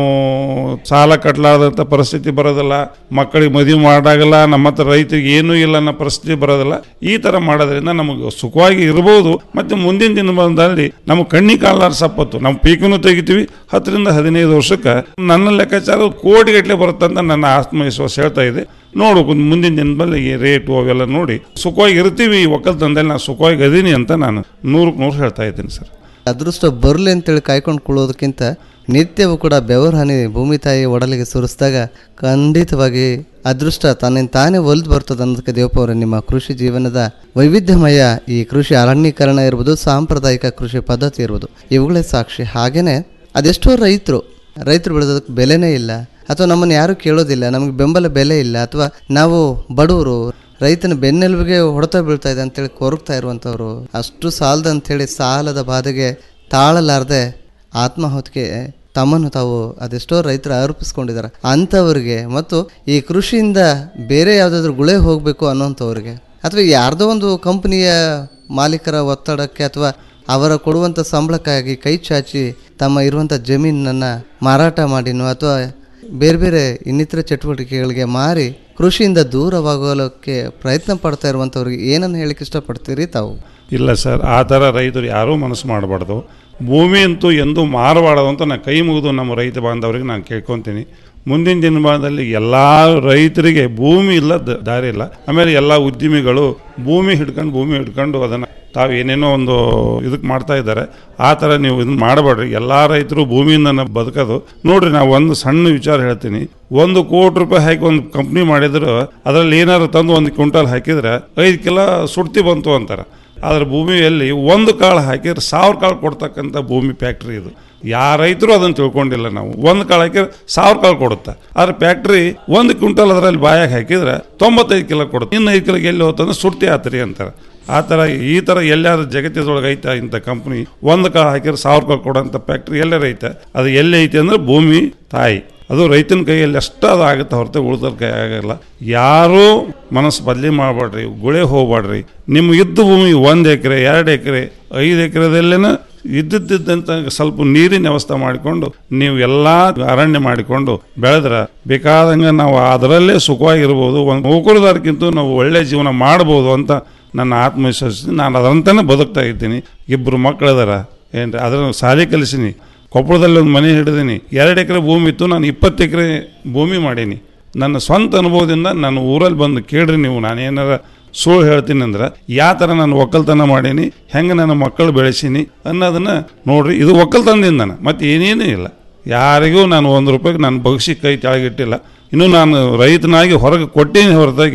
ಸಾಲ ಕಟ್ಟಲಾರ್ದಂಥ ಪರಿಸ್ಥಿತಿ ಬರೋದಿಲ್ಲ ಮಕ್ಕಳಿಗೆ ಮದುವೆ ಮಾಡಾಗಲ್ಲ ನಮ್ಮ ಹತ್ರ ರೈತರಿಗೆ ಏನೂ ಇಲ್ಲ ಅನ್ನೋ ಪರಿಸ್ಥಿತಿ ಬರೋದಿಲ್ಲ ಈ ಥರ ಮಾಡೋದ್ರಿಂದ ನಮಗೆ ಸುಖವಾಗಿ ಇರ್ಬೋದು ಮತ್ತು ಮುಂದಿನ ದಿನದಲ್ಲಿ ನಮ್ಮ ಕಣ್ಣಿ ಕಾಲಾರ ಸಪ್ಪತ್ತು ನಾವು ಪೀಕನ್ನು ತೆಗಿತೀವಿ ಹತ್ತರಿಂದ ಹದಿನೈದು ವರ್ಷಕ್ಕೆ ನನ್ನ ಲೆಕ್ಕಾಚಾರ ಕೋಟಿಗಟ್ಟಲೆ ಬರುತ್ತಂತ ನನ್ನ ಆತ್ಮವಿಶ್ವಾಸ ಹೇಳ್ತಾ ಇದೆ ನೋಡ್ಬೇಕು ಮುಂದಿನ ದಿನದಲ್ಲಿ ಈ ರೇಟು ಅವೆಲ್ಲ ನೋಡಿ ಸುಖವಾಗಿ ಇರ್ತೀವಿ ಈ ಒಕ್ಕಲ್ತನದಲ್ಲಿ ನಾನು ಸುಖವಾಗಿ ಅದೀನಿ ಅಂತ ನಾನು ನೂರಕ್ಕೆ ನೂರು ಹೇಳ್ತಾ ಇದ್ದೀನಿ ಸರ್ ಅದೃಷ್ಟ ಬರಲಿ ಅಂತೇಳಿ ಕಾಯ್ಕೊಂಡು ಕೊಳ್ಳೋದಕ್ಕಿಂತ ನಿತ್ಯವೂ ಕೂಡ ಬೆವರು ಹನಿ ಭೂಮಿ ತಾಯಿ ಒಡಲಿಗೆ ಸುರಿಸಿದಾಗ ಖಂಡಿತವಾಗಿ ಅದೃಷ್ಟ ತನ್ನಿಂದ ತಾನೇ ಒಲ್ದು ಬರ್ತದೆ ಅನ್ನೋದಕ್ಕೆ ದೇವಪ್ಪ ಅವರೇ ನಿಮ್ಮ ಕೃಷಿ ಜೀವನದ ವೈವಿಧ್ಯಮಯ ಈ ಕೃಷಿ ಅರಣ್ಯೀಕರಣ ಇರ್ಬೋದು ಸಾಂಪ್ರದಾಯಿಕ ಕೃಷಿ ಪದ್ಧತಿ ಇರ್ಬೋದು ಇವುಗಳೇ ಸಾಕ್ಷಿ ಹಾಗೇನೆ ಅದೆಷ್ಟೋ ರೈತರು ರೈತರು ಬೆಳೆದೋದಕ್ಕೆ ಬೆಲೆನೇ ಇಲ್ಲ ಅಥವಾ ನಮ್ಮನ್ನು ಯಾರೂ ಕೇಳೋದಿಲ್ಲ ನಮಗೆ ಬೆಂಬಲ ಬೆಲೆ ಇಲ್ಲ ಅಥವಾ ನಾವು ಬಡವರು ರೈತನ ಬೆನ್ನೆಲುಬಿಗೆ ಹೊಡೆತ ಬೀಳ್ತಾ ಇದೆ ಅಂತೇಳಿ ಕೊರಗ್ತಾ ಇರುವಂಥವ್ರು ಅಷ್ಟು ಸಾಲದ ಅಂಥೇಳಿ ಸಾಲದ ಬಾಧೆಗೆ ತಾಳಲಾರದೆ ಆತ್ಮಾಹುತಿಗೆ ತಮ್ಮನ್ನು ತಾವು ಅದೆಷ್ಟೋ ರೈತರು ಅರ್ಪಿಸ್ಕೊಂಡಿದ್ದಾರೆ ಅಂಥವ್ರಿಗೆ ಮತ್ತು ಈ ಕೃಷಿಯಿಂದ ಬೇರೆ ಯಾವುದಾದ್ರೂ ಗುಳೆ ಹೋಗಬೇಕು ಅನ್ನೋಂಥವ್ರಿಗೆ ಅಥವಾ ಯಾರ್ದೋ ಒಂದು ಕಂಪನಿಯ ಮಾಲೀಕರ ಒತ್ತಡಕ್ಕೆ ಅಥವಾ ಅವರ ಕೊಡುವಂಥ ಸಂಬಳಕ್ಕಾಗಿ ಕೈ ಚಾಚಿ ತಮ್ಮ ಇರುವಂಥ ಜಮೀನನ್ನು ಮಾರಾಟ ಮಾಡಿನೋ ಅಥವಾ ಬೇರೆ ಬೇರೆ ಇನ್ನಿತರ ಚಟುವಟಿಕೆಗಳಿಗೆ ಮಾರಿ ಕೃಷಿಯಿಂದ ದೂರವಾಗೋಲಕ್ಕೆ ಪ್ರಯತ್ನ ಪಡ್ತಾ ಇರುವಂಥವ್ರಿಗೆ ಏನನ್ನು ಹೇಳಿಕ್ಕೆ ಇಷ್ಟಪಡ್ತೀರಿ ತಾವು ಇಲ್ಲ ಸರ್ ಆ ಥರ ರೈತರು ಯಾರೂ ಮನಸ್ಸು ಮಾಡಬಾರ್ದು ಭೂಮಿ ಅಂತೂ ಎಂದೂ ಮಾರಬಾರ್ದು ಅಂತ ನಾನು ಕೈ ಮುಗಿದು ನಮ್ಮ ರೈತ ಬಾಂಧವರಿಗೆ ನಾನು ಕೇಳ್ಕೊತೀನಿ ಮುಂದಿನ ದಿನಮಾನದಲ್ಲಿ ಎಲ್ಲ ರೈತರಿಗೆ ಭೂಮಿ ಇಲ್ಲ ದ- ದಾರಿ ಇಲ್ಲ ಆಮೇಲೆ ಎಲ್ಲ ಉದ್ಯಮಿಗಳು ಭೂಮಿ ಹಿಡ್ಕೊಂಡು ಭೂಮಿ ಹಿಡ್ಕೊಂಡು ಅದನ್ನು ತಾವು ಏನೇನೋ ಒಂದು ಇದಕ್ಕೆ ಮಾಡ್ತಾ ಇದ್ದಾರೆ ಆ ಥರ ನೀವು ಇದನ್ನ ಮಾಡಬೇಡ್ರಿ ಎಲ್ಲ ರೈತರು ಭೂಮಿಯಿಂದ ಬದುಕೋದು ನೋಡ್ರಿ ನಾವು ಒಂದು ಸಣ್ಣ ವಿಚಾರ ಹೇಳ್ತೀನಿ ಒಂದು ಕೋಟಿ ರೂಪಾಯಿ ಹಾಕಿ ಒಂದು ಕಂಪ್ನಿ ಮಾಡಿದ್ರು ಅದರಲ್ಲಿ ಏನಾದ್ರು ತಂದು ಒಂದು ಕ್ವಿಂಟಲ್ ಹಾಕಿದ್ರೆ ಐದು ಕಿಲೋ ಸುಡ್ತಿ ಬಂತು ಅಂತಾರೆ ಆದ್ರೆ ಭೂಮಿಯಲ್ಲಿ ಒಂದು ಕಾಳು ಹಾಕಿದ್ರೆ ಸಾವಿರ ಕಾಳು ಕೊಡ್ತಕ್ಕಂಥ ಭೂಮಿ ಫ್ಯಾಕ್ಟ್ರಿ ಇದು ಯಾವ ರೈತರು ಅದನ್ನು ತಿಳ್ಕೊಂಡಿಲ್ಲ ನಾವು ಒಂದು ಕಾಳು ಹಾಕಿದ್ರೆ ಸಾವಿರ ಕಾಳು ಕೊಡುತ್ತೆ ಆದ್ರೆ ಫ್ಯಾಕ್ಟ್ರಿ ಒಂದು ಕ್ವಿಂಟಲ್ ಅದರಲ್ಲಿ ಬಾಯಾಗ ಹಾಕಿದ್ರೆ ತೊಂಬತ್ತೈದು ಕಿಲೋ ಕೊಡುತ್ತೆ ಇನ್ನು ಐದು ಕಿಲೋಗೆ ಎಲ್ಲಿ ಹೋತಂದ್ರೆ ಸುರ್ತಿ ಆತ್ರಿ ಅಂತಾರೆ ಆ ಥರ ಈ ಥರ ಎಲ್ಲಾದ್ರೂ ಜಗತ್ತಿದೊಳಗೆ ಐತೆ ಇಂಥ ಕಂಪ್ನಿ ಒಂದು ಕಾಳು ಹಾಕಿದ್ರೆ ಸಾವಿರ ಕಾಳು ಕೊಡೋಂಥ ಫ್ಯಾಕ್ಟ್ರಿ ಎಲ್ಲರ ಐತೆ ಅದು ಎಲ್ಲಿ ಐತೆ ಅಂದ್ರೆ ಭೂಮಿ ತಾಯಿ ಅದು ರೈತನ ಕೈಯಲ್ಲಿ ಅಷ್ಟು ಅದು ಆಗುತ್ತೆ ಹೊರತು ಉಳಿದ್ರ ಕೈ ಆಗಲ್ಲ ಯಾರೂ ಮನಸ್ಸು ಬದಲಿ ಮಾಡಬೇಡ್ರಿ ಗುಳೆ ಹೋಗ್ಬೇಡ್ರಿ ನಿಮ್ಮ ಇದ್ದ ಭೂಮಿ ಒಂದು ಎಕರೆ ಎರಡು ಎಕರೆ ಐದು ಎಕರೆದಲ್ಲೇನ ಇದ್ದಿದ್ದಂತ ಸ್ವಲ್ಪ ನೀರಿನ ವ್ಯವಸ್ಥೆ ಮಾಡಿಕೊಂಡು ನೀವು ಎಲ್ಲ ಅರಣ್ಯ ಮಾಡಿಕೊಂಡು ಬೆಳೆದ್ರೆ ಬೇಕಾದಂಗೆ ನಾವು ಅದರಲ್ಲೇ ಸುಖವಾಗಿರ್ಬೋದು ಒಂದು ನೌಕರದಾರಕ್ಕಿಂತ ನಾವು ಒಳ್ಳೆ ಜೀವನ ಮಾಡ್ಬೋದು ಅಂತ ನನ್ನ ಆತ್ಮವಿಶ್ವಾಸ ನಾನು ಅದರಂತಾನೆ ಬದುಕ್ತಾ ಇದ್ದೀನಿ ಇಬ್ಬರು ಮಕ್ಕಳದಾರ ಏನ್ರಿ ಅದನ್ನು ಶಾಲೆ ಕಲಿಸೀನಿ ಕೊಪ್ಪಳದಲ್ಲಿ ಒಂದು ಮನೆ ಹಿಡಿದೀನಿ ಎರಡು ಎಕರೆ ಭೂಮಿ ಇತ್ತು ನಾನು ಇಪ್ಪತ್ತು ಎಕರೆ ಭೂಮಿ ಮಾಡೀನಿ ನನ್ನ ಸ್ವಂತ ಅನುಭವದಿಂದ ನಾನು ಊರಲ್ಲಿ ಬಂದು ಕೇಳ್ರಿ ನೀವು ನಾನೇನಾರ ಸುಳ್ಳು ಹೇಳ್ತೀನಿ ಅಂದ್ರೆ ಯಾವ ಥರ ನಾನು ಒಕ್ಕಲ್ತನ ಮಾಡೀನಿ ಹೆಂಗೆ ನನ್ನ ಮಕ್ಕಳು ಬೆಳೆಸೀನಿ ಅನ್ನೋದನ್ನ ನೋಡ್ರಿ ಇದು ಒಕ್ಕಲ್ತನದಿಂದನ ಮತ್ತು ಏನೇನೂ ಇಲ್ಲ ಯಾರಿಗೂ ನಾನು ಒಂದು ರೂಪಾಯಿಗೆ ನಾನು ಬಗ್ಸಿ ಕೈ ಕೆಳಗಿಟ್ಟಿಲ್ಲ ಇನ್ನು ನಾನು ರೈತನಾಗಿ ಹೊರಗೆ ಕೊಟ್ಟೀನಿ ಹೊರತಾಗಿ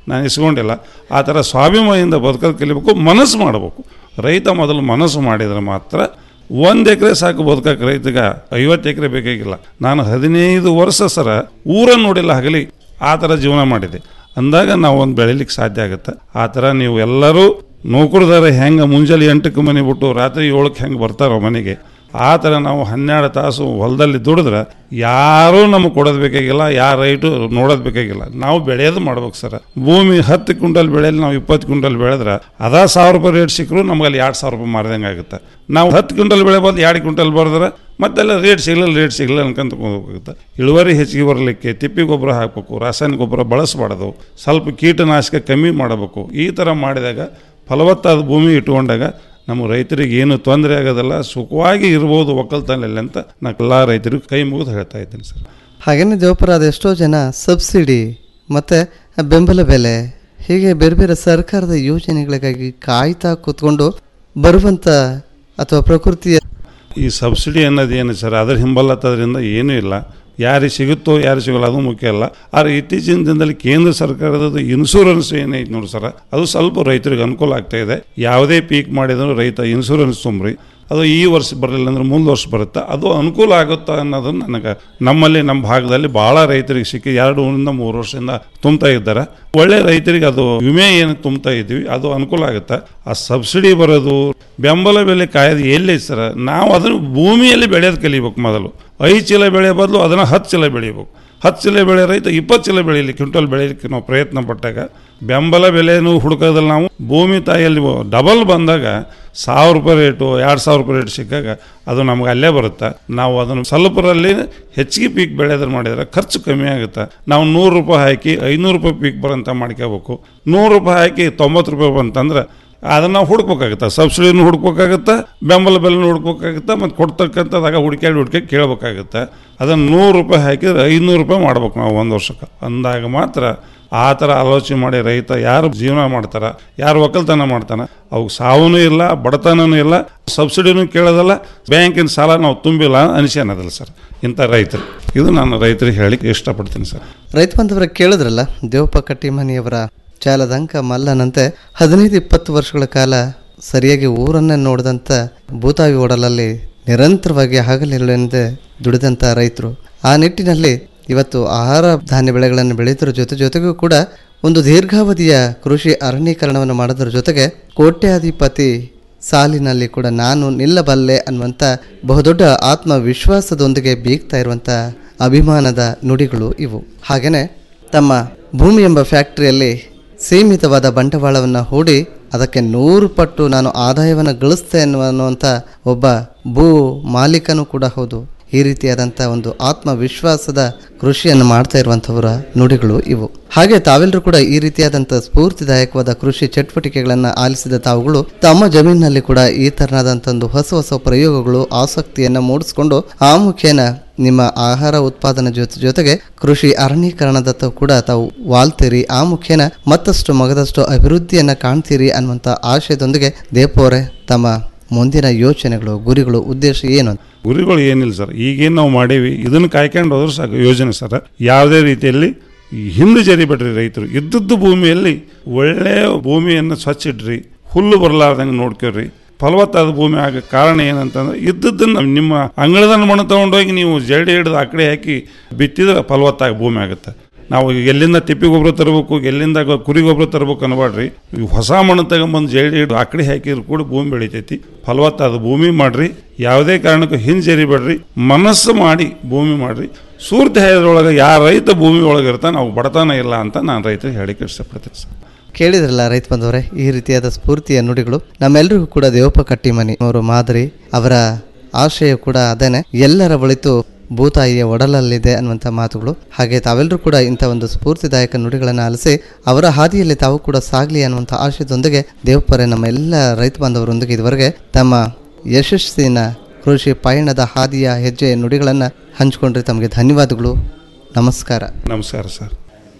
ನಾನು ಇಸ್ಕೊಂಡಿಲ್ಲ ಆ ಥರ ಸ್ವಾಭಿಮಾನಿಯಿಂದ ಬದುಕೋದು ಕಲಿಬೇಕು ಮನಸ್ಸು ಮಾಡಬೇಕು ರೈತ ಮೊದಲು ಮನಸ್ಸು ಮಾಡಿದರೆ ಮಾತ್ರ ಒಂದು ಎಕರೆ ಸಾಕು ಬದುಕಕ್ಕೆ ರೈತಗ ಐವತ್ತು ಎಕರೆ ಬೇಕಾಗಿಲ್ಲ ನಾನು ಹದಿನೈದು ವರ್ಷ ಸರ ಊರ ನೋಡಿಲ್ಲ ಹಗಲಿ ಆ ಥರ ಜೀವನ ಮಾಡಿದೆ ಅಂದಾಗ ನಾವು ಒಂದು ಬೆಳಿಲಿಕ್ಕೆ ಸಾಧ್ಯ ಆಗುತ್ತೆ ಆ ಥರ ನೀವು ಎಲ್ಲರೂ ನೌಕರದಾರ ಹೆಂಗೆ ಮುಂಜಾನೆ ಎಂಟಕ್ಕೆ ಮನೆ ಬಿಟ್ಟು ರಾತ್ರಿ ಏಳಕ್ಕೆ ಹೆಂಗೆ ಬರ್ತಾರೋ ಮನೆಗೆ ಆ ಥರ ನಾವು ಹನ್ನೆರಡು ತಾಸು ಹೊಲದಲ್ಲಿ ದುಡಿದ್ರೆ ಯಾರೂ ನಮಗೆ ಕೊಡೋದು ಬೇಕಾಗಿಲ್ಲ ಯಾರ ರೈಟು ನೋಡೋದು ಬೇಕಾಗಿಲ್ಲ ನಾವು ಬೆಳೆಯೋದು ಮಾಡ್ಬೇಕು ಸರ್ ಭೂಮಿ ಹತ್ತು ಕ್ವಿಂಟಲ್ ಬೆಳೆಯಲ್ಲಿ ನಾವು ಇಪ್ಪತ್ತು ಕ್ವಿಂಟಲ್ ಬೆಳೆದ್ರೆ ಅದಾ ಸಾವಿರ ರೂಪಾಯಿ ರೇಟ್ ಸಿಕ್ಕರು ನಮ್ಗೆ ಅಲ್ಲಿ ಎರಡು ಸಾವಿರ ರೂಪಾಯಿ ಮಾರಿದಂಗೆ ಆಗುತ್ತೆ ನಾವು ಹತ್ತು ಕ್ವಿಂಟಲ್ ಬೆಳೆ ಬಂದು ಎರಡು ಕ್ವಿಂಟಲ್ ಬರೆದ್ರೆ ಮತ್ತೆಲ್ಲ ರೇಟ್ ಸಿಗಲಿಲ್ಲ ರೇಟ್ ಸಿಗಲಿಲ್ಲ ಅನ್ಕೊಂತ ಹೋಗುತ್ತೆ ಇಳುವರಿ ಹೆಚ್ಚಿಗೆ ಬರಲಿಕ್ಕೆ ತಿಪ್ಪಿ ಗೊಬ್ಬರ ಹಾಕಬೇಕು ರಾಸಾಯನಿಕ ಗೊಬ್ಬರ ಬಳಸಬಾರ್ದು ಸ್ವಲ್ಪ ಕೀಟನಾಶಕ ಕಮ್ಮಿ ಮಾಡಬೇಕು ಈ ಥರ ಮಾಡಿದಾಗ ಫಲವತ್ತಾದ ಭೂಮಿ ಇಟ್ಕೊಂಡಾಗ ನಮ್ಮ ರೈತರಿಗೆ ಏನು ತೊಂದರೆ ಆಗೋದಲ್ಲ ಸುಖವಾಗಿ ಇರ್ಬೋದು ಒಕ್ಕಲ್ತನಲ್ಲಿ ಅಂತ ನಾನು ಎಲ್ಲ ರೈತರಿಗೂ ಕೈ ಮುಗಿದು ಹೇಳ್ತಾ ಇದ್ದೀನಿ ಸರ್ ಹಾಗೇನೆ ದೇವಪುರ ಅದೆಷ್ಟೋ ಜನ ಸಬ್ಸಿಡಿ ಮತ್ತು ಬೆಂಬಲ ಬೆಲೆ ಹೀಗೆ ಬೇರೆ ಬೇರೆ ಸರ್ಕಾರದ ಯೋಜನೆಗಳಿಗಾಗಿ ಕಾಯ್ತಾ ಕೂತ್ಕೊಂಡು ಬರುವಂಥ ಅಥವಾ ಪ್ರಕೃತಿಯ ಈ ಸಬ್ಸಿಡಿ ಅನ್ನೋದು ಏನು ಸರ್ ಅದ್ರ ಹಿಂಬಲತ್ತದ್ರಿಂದ ಏನೂ ಇಲ್ಲ ಯಾರಿಗೆ ಸಿಗುತ್ತೋ ಯಾರಿಗೆ ಸಿಗಲ್ಲ ಅದು ಮುಖ್ಯ ಅಲ್ಲ ಆದರೆ ಇತ್ತೀಚಿನ ದಿನದಲ್ಲಿ ಕೇಂದ್ರ ಸರ್ಕಾರದ ಇನ್ಶೂರೆನ್ಸ್ ಏನೈತೆ ನೋಡಿ ಸರ್ ಅದು ಸ್ವಲ್ಪ ರೈತರಿಗೆ ಅನುಕೂಲ ಆಗ್ತಾ ಇದೆ ಯಾವುದೇ ಪೀಕ್ ಮಾಡಿದ್ರು ರೈತ ಇನ್ಶೂರೆನ್ಸ್ ತುಂಬ್ರಿ ಅದು ಈ ವರ್ಷ ಬರಲಿಲ್ಲ ಅಂದ್ರೆ ಮುಂದೆ ವರ್ಷ ಬರುತ್ತೆ ಅದು ಅನುಕೂಲ ಆಗುತ್ತಾ ಅನ್ನೋದನ್ನು ನನಗೆ ನಮ್ಮಲ್ಲಿ ನಮ್ಮ ಭಾಗದಲ್ಲಿ ಭಾಳ ರೈತರಿಗೆ ಸಿಕ್ಕಿ ಎರಡು ಊರಿಂದ ಮೂರು ವರ್ಷದಿಂದ ತುಂಬ್ತಾ ಇದ್ದಾರೆ ಒಳ್ಳೆ ರೈತರಿಗೆ ಅದು ವಿಮೆ ಏನು ತುಂಬ್ತಾ ಇದ್ವಿ ಅದು ಅನುಕೂಲ ಆಗುತ್ತೆ ಆ ಸಬ್ಸಿಡಿ ಬರೋದು ಬೆಂಬಲ ಬೆಲೆ ಕಾಯೋದು ಎಲ್ಲಿ ಸರ್ ನಾವು ಅದನ್ನು ಭೂಮಿಯಲ್ಲಿ ಬೆಳೆಯೋದು ಕಲಿಬೇಕು ಮೊದಲು ಐದು ಚೀಲ ಬೆಳೆ ಬದಲು ಅದನ್ನು ಹತ್ತು ಚೀಲ ಬೆಳಿಬೇಕು ಹತ್ತು ಚೀಲ ಬೆಳೆ ರೈತ ಇಪ್ಪತ್ತು ಚೀಲ ಬೆಳೀಲಿ ಕ್ವಿಂಟಲ್ ಬೆಳೀಲಿಕ್ಕೆ ನಾವು ಪ್ರಯತ್ನ ಪಟ್ಟಾಗ ಬೆಂಬಲ ಬೆಲೆನೂ ಹುಡುಕೋದ್ರಲ್ಲಿ ನಾವು ಭೂಮಿ ತಾಯಿಯಲ್ಲಿ ಡಬಲ್ ಬಂದಾಗ ಸಾವಿರ ರೂಪಾಯಿ ರೇಟು ಎರಡು ಸಾವಿರ ರೂಪಾಯಿ ರೇಟ್ ಸಿಕ್ಕಾಗ ಅದು ನಮ್ಗೆ ಅಲ್ಲೇ ಬರುತ್ತೆ ನಾವು ಅದನ್ನು ಸ್ವಲ್ಪರಲ್ಲಿ ಹೆಚ್ಚಿಗೆ ಪೀಕ್ ಬೆಳೆದ್ರೆ ಮಾಡಿದ್ರೆ ಖರ್ಚು ಕಮ್ಮಿ ಆಗುತ್ತೆ ನಾವು ನೂರು ರೂಪಾಯಿ ಹಾಕಿ ಐನೂರು ರೂಪಾಯಿ ಪೀಕ್ ಬರೋಂಥ ಮಾಡ್ಕೋಬೇಕು ನೂರು ರೂಪಾಯಿ ಹಾಕಿ ತೊಂಬತ್ತು ರೂಪಾಯಿ ಬಂತಂದ್ರೆ ಅದನ್ನು ನಾವು ಹುಡ್ಕೋಬೇಕಾಗುತ್ತೆ ಸಬ್ಸಿಡಿನೂ ಹುಡ್ಕೋಬೇಕಾಗುತ್ತೆ ಬೆಂಬಲ ಬೆಲೆನೂ ಹುಡ್ಕೋಬೇಕಾಗುತ್ತೆ ಮತ್ತು ಕೊಡ್ತಕ್ಕಂಥದಾಗ ಹುಡ್ಕ್ಯಾಡಿ ಹುಡ್ಕ್ಯಾಡಿ ಕೇಳಬೇಕಾಗುತ್ತೆ ಅದನ್ನು ನೂರು ರೂಪಾಯಿ ಹಾಕಿದ್ರೆ ಐನೂರು ರೂಪಾಯಿ ಮಾಡ್ಬೇಕು ನಾವು ಒಂದು ವರ್ಷಕ್ಕೆ ಅಂದಾಗ ಮಾತ್ರ ಆ ಥರ ಆಲೋಚನೆ ಮಾಡಿ ರೈತ ಯಾರು ಜೀವನ ಮಾಡ್ತಾರ ಯಾರು ಒಕ್ಕಲ್ತನ ಮಾಡ್ತಾನೆ ಅವ್ಗೆ ಸಾವೂ ಇಲ್ಲ ಬಡತನೂ ಇಲ್ಲ ಸಬ್ಸಿಡಿನೂ ಕೇಳೋದಲ್ಲ ಬ್ಯಾಂಕಿನ ಸಾಲ ನಾವು ತುಂಬಿಲ್ಲ ಅನಿಸ್ಯಾನದಲ್ಲ ಸರ್ ಇಂಥ ರೈತರು ಇದು ನಾನು ರೈತರಿಗೆ ಹೇಳಿಕ್ಕೆ ಇಷ್ಟಪಡ್ತೀನಿ ಸರ್ ರೈತ ಬಾಂಧವರ ಕೇಳಿದ್ರಲ್ಲ ದೇವಪ್ಪ ಕಟ್ಟಿಮನಿಯವರ ಚಾಲದಂಕ ಮಲ್ಲನಂತೆ ಹದಿನೈದು ಇಪ್ಪತ್ತು ವರ್ಷಗಳ ಕಾಲ ಸರಿಯಾಗಿ ಊರನ್ನೇ ನೋಡಿದಂಥ ಭೂತಾವಿ ಓಡಲಲ್ಲಿ ನಿರಂತರವಾಗಿ ಹಗಲಿರುಳೆಂದೇ ದುಡಿದಂಥ ರೈತರು ಆ ನಿಟ್ಟಿನಲ್ಲಿ ಇವತ್ತು ಆಹಾರ ಧಾನ್ಯ ಬೆಳೆಗಳನ್ನು ಬೆಳೆಯೋದ್ರ ಜೊತೆ ಜೊತೆಗೂ ಕೂಡ ಒಂದು ದೀರ್ಘಾವಧಿಯ ಕೃಷಿ ಅರಣ್ಯೀಕರಣವನ್ನು ಮಾಡೋದ್ರ ಜೊತೆಗೆ ಕೋಟ್ಯಾಧಿಪತಿ ಸಾಲಿನಲ್ಲಿ ಕೂಡ ನಾನು ನಿಲ್ಲಬಲ್ಲೆ ಅನ್ನುವಂಥ ಬಹುದೊಡ್ಡ ಆತ್ಮವಿಶ್ವಾಸದೊಂದಿಗೆ ಬೀಗ್ತಾ ಇರುವಂಥ ಅಭಿಮಾನದ ನುಡಿಗಳು ಇವು ಹಾಗೆಯೇ ತಮ್ಮ ಭೂಮಿ ಎಂಬ ಫ್ಯಾಕ್ಟರಿಯಲ್ಲಿ ಸೀಮಿತವಾದ ಬಂಡವಾಳವನ್ನು ಹೂಡಿ ಅದಕ್ಕೆ ನೂರು ಪಟ್ಟು ನಾನು ಆದಾಯವನ್ನು ಗಳಿಸ್ತೇನೆ ಅನ್ನುವಂಥ ಒಬ್ಬ ಭೂ ಮಾಲೀಕನೂ ಕೂಡ ಹೌದು ಈ ರೀತಿಯಾದಂಥ ಒಂದು ಆತ್ಮವಿಶ್ವಾಸದ ಕೃಷಿಯನ್ನು ಮಾಡ್ತಾ ಇರುವಂಥವರ ನುಡಿಗಳು ಇವು ಹಾಗೆ ತಾವೆಲ್ಲರೂ ಕೂಡ ಈ ರೀತಿಯಾದಂಥ ಸ್ಫೂರ್ತಿದಾಯಕವಾದ ಕೃಷಿ ಚಟುವಟಿಕೆಗಳನ್ನು ಆಲಿಸಿದ ತಾವುಗಳು ತಮ್ಮ ಜಮೀನಿನಲ್ಲಿ ಕೂಡ ಈ ತರನಾದಂಥ ಒಂದು ಹೊಸ ಹೊಸ ಪ್ರಯೋಗಗಳು ಆಸಕ್ತಿಯನ್ನು ಮೂಡಿಸಿಕೊಂಡು ಆ ಮುಖೇನ ನಿಮ್ಮ ಆಹಾರ ಉತ್ಪಾದನೆ ಜೊತೆ ಜೊತೆಗೆ ಕೃಷಿ ಅರಣ್ಯೀಕರಣದತ್ತ ಕೂಡ ತಾವು ವಾಲ್ತೀರಿ ಆ ಮುಖೇನ ಮತ್ತಷ್ಟು ಮಗದಷ್ಟು ಅಭಿವೃದ್ಧಿಯನ್ನು ಕಾಣ್ತೀರಿ ಅನ್ನುವಂಥ ಆಶಯದೊಂದಿಗೆ ದೇಪೋರೆ ತಮ್ಮ ಮುಂದಿನ ಯೋಚನೆಗಳು ಗುರಿಗಳು ಉದ್ದೇಶ ಏನು ಅಂತ ಗುರಿಗಳು ಏನಿಲ್ಲ ಸರ್ ಈಗೇನು ನಾವು ಮಾಡೀವಿ ಇದನ್ನು ಕಾಯ್ಕೊಂಡು ಹೋದ್ರೆ ಸಾಕು ಯೋಜನೆ ಸರ್ ಯಾವುದೇ ರೀತಿಯಲ್ಲಿ ಹಿಂದೆ ಜರಿಬೇಡ್ರಿ ರೈತರು ಇದ್ದದ್ದು ಭೂಮಿಯಲ್ಲಿ ಒಳ್ಳೆಯ ಭೂಮಿಯನ್ನು ಸ್ವಚ್ಛ ಇಡ್ರಿ ಹುಲ್ಲು ಬರಲಾರ್ದಂಗೆ ನೋಡ್ಕೊರಿ ಫಲವತ್ತಾದ ಭೂಮಿ ಆಗ ಕಾರಣ ಏನಂತಂದ್ರೆ ಇದ್ದದ್ದನ್ನು ನಿಮ್ಮ ಅಂಗಳದ ಮಣ್ಣು ತೊಗೊಂಡೋಗಿ ನೀವು ಜರಡಿ ಹಿಡಿದು ಆ ಕಡೆ ಹಾಕಿ ಬಿತ್ತಿದ್ರೆ ಫಲವತ್ತಾಗಿ ಭೂಮಿ ಆಗುತ್ತೆ ನಾವು ಎಲ್ಲಿಂದ ತಿಪ್ಪಿ ಗೊಬ್ಬರ ತರಬೇಕು ಎಲ್ಲಿಂದ ಗೊ- ಕುರಿ ಗೊಬ್ಬರ ತರಬೇಕು ಅನ್ಬೇಡ್ರಿ ಈ ಹೊಸ ಮಣ್ಣು ತಗೊಂಬಂದು ಜರಡಿ ಹಿಡಿದು ಆ ಕಡೆ ಹಾಕಿದ್ರು ಕೂಡ ಭೂಮಿ ಬೆಳಿತೈತಿ ಫಲವತ್ತಾದ ಭೂಮಿ ಮಾಡ್ರಿ ಯಾವುದೇ ಕಾರಣಕ್ಕೂ ಹಿಂಜರಿಬೇಡ್ರಿ ಮನಸ್ಸು ಮಾಡಿ ಭೂಮಿ ಮಾಡ್ರಿ ಸೂರ್ಯದೊಳಗೆ ಯಾವ ರೈತ ಭೂಮಿ ಒಳಗೆ ಇರ್ತಾನೆ ನಾವು ಬಡತನ ಇಲ್ಲ ಅಂತ ನಾನು ರೈತರಿಗೆ ಹೇಳಿಕೆ ಇಷ್ಟಪಡ್ತೀನಿ ಸರ್ ಕೇಳಿದ್ರಲ್ಲ ರೈತ ಬಂದವರೇ ಈ ರೀತಿಯಾದ ಸ್ಫೂರ್ತಿಯ ನುಡಿಗಳು ನಮ್ಮೆಲ್ಲರಿಗೂ ಕೂಡ ದೇವಪ್ಪ ಕಟ್ಟಿಮನಿ ಅವರು ಮಾದರಿ ಅವರ ಆಶಯ ಕೂಡ ಅದೇನೆ ಎಲ್ಲರ ಬಳಿತು ಭೂತಾಯಿಯ ಒಡಲಲ್ಲಿದೆ ಅನ್ನುವಂಥ ಮಾತುಗಳು ಹಾಗೆ ತಾವೆಲ್ಲರೂ ಕೂಡ ಇಂಥ ಒಂದು ಸ್ಫೂರ್ತಿದಾಯಕ ನುಡಿಗಳನ್ನು ಆಲಿಸಿ ಅವರ ಹಾದಿಯಲ್ಲಿ ತಾವು ಕೂಡ ಸಾಗಲಿ ಅನ್ನುವಂಥ ಆಶಯದೊಂದಿಗೆ ದೇವಪ್ಪರೇ ನಮ್ಮ ಎಲ್ಲ ರೈತ ಬಾಂಧವರೊಂದಿಗೆ ಇದುವರೆಗೆ ತಮ್ಮ ಯಶಸ್ಸಿನ ಕೃಷಿ ಪಯಣದ ಹಾದಿಯ ಹೆಜ್ಜೆಯ ನುಡಿಗಳನ್ನು ಹಂಚಿಕೊಂಡ್ರೆ ತಮಗೆ ಧನ್ಯವಾದಗಳು ನಮಸ್ಕಾರ ನಮಸ್ಕಾರ ಸರ್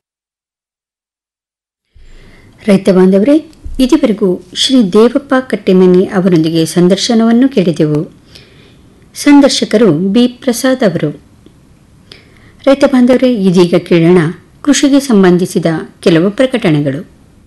ರೈತ ಬಾಂಧವರೇ ಇದುವರೆಗೂ ಶ್ರೀ ದೇವಪ್ಪ ಕಟ್ಟಿಮನಿ ಅವರೊಂದಿಗೆ ಸಂದರ್ಶನವನ್ನು ಕೇಳಿದೆವು ಸಂದರ್ಶಕರು ಬಿ ಪ್ರಸಾದ್ ಅವರು ರೈತ ಬಾಂಧವರೇ ಇದೀಗ ಕೇಳೋಣ ಕೃಷಿಗೆ ಸಂಬಂಧಿಸಿದ ಕೆಲವು ಪ್ರಕಟಣೆಗಳು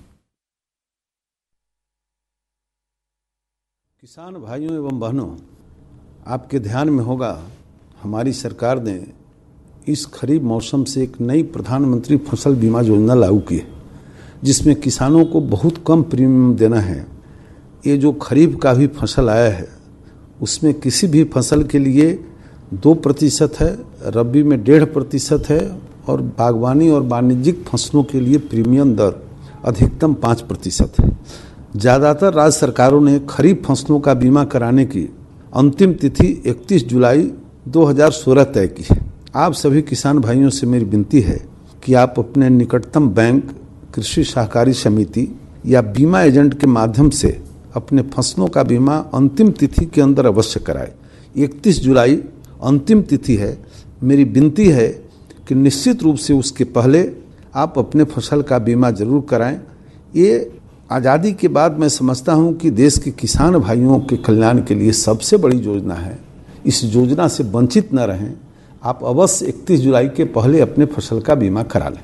किसान भाइयों एवं बहनों आपके ध्यान में होगा हमारी सरकार ने इस खरीफ मौसम से एक नई प्रधानमंत्री फसल बीमा योजना लागू की है जिसमें किसानों को बहुत कम प्रीमियम देना है ये जो खरीफ का भी फसल आया है उसमें किसी भी फसल के लिए दो प्रतिशत है रबी में डेढ़ प्रतिशत है और बागवानी और वाणिज्यिक फसलों के लिए प्रीमियम दर अधिकतम पाँच प्रतिशत है ज़्यादातर राज्य सरकारों ने खरीफ फसलों का बीमा कराने की अंतिम तिथि 31 जुलाई 2016 तय की है आप सभी किसान भाइयों से मेरी विनती है कि आप अपने निकटतम बैंक कृषि सहकारी समिति या बीमा एजेंट के माध्यम से अपने फसलों का बीमा अंतिम तिथि के अंदर अवश्य कराएं 31 जुलाई अंतिम तिथि है मेरी विनती है कि निश्चित रूप से उसके पहले आप अपने फसल का बीमा जरूर कराएं ये आज़ादी के बाद मैं समझता हूं कि देश के किसान भाइयों के कल्याण के लिए सबसे बड़ी योजना है इस योजना से वंचित न रहें आप अवश्य 31 जुलाई के पहले अपने फसल का बीमा करा लें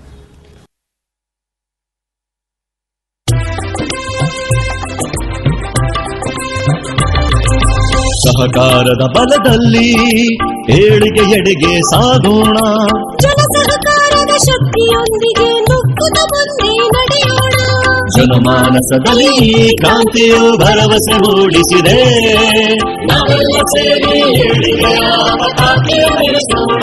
ಸಹಕಾರದ ಬಲದಲ್ಲಿ ಏಳಿಗೆ ಎಡೆಗೆ ಸಾಗೋಣ ಜನ ಸಹಕಾರದ ಶಕ್ತಿಯೊಂದಿಗೆ ನುಗ್ಗುತ್ತ ಮುಂದೆ ನಡೆಯೋಣ ಜನಮಾನಸದಲ್ಲಿ ಈ ಕ್ರಾಂತಿಯು ಭರವಸೆ ಮೂಡಿಸಿದೆ ನಾವೆಲ್ಲ ಸೇರಿ ಏಳಿಗೆಯ ಪತಾಕೆ ಬೆಳೆಸೋಣ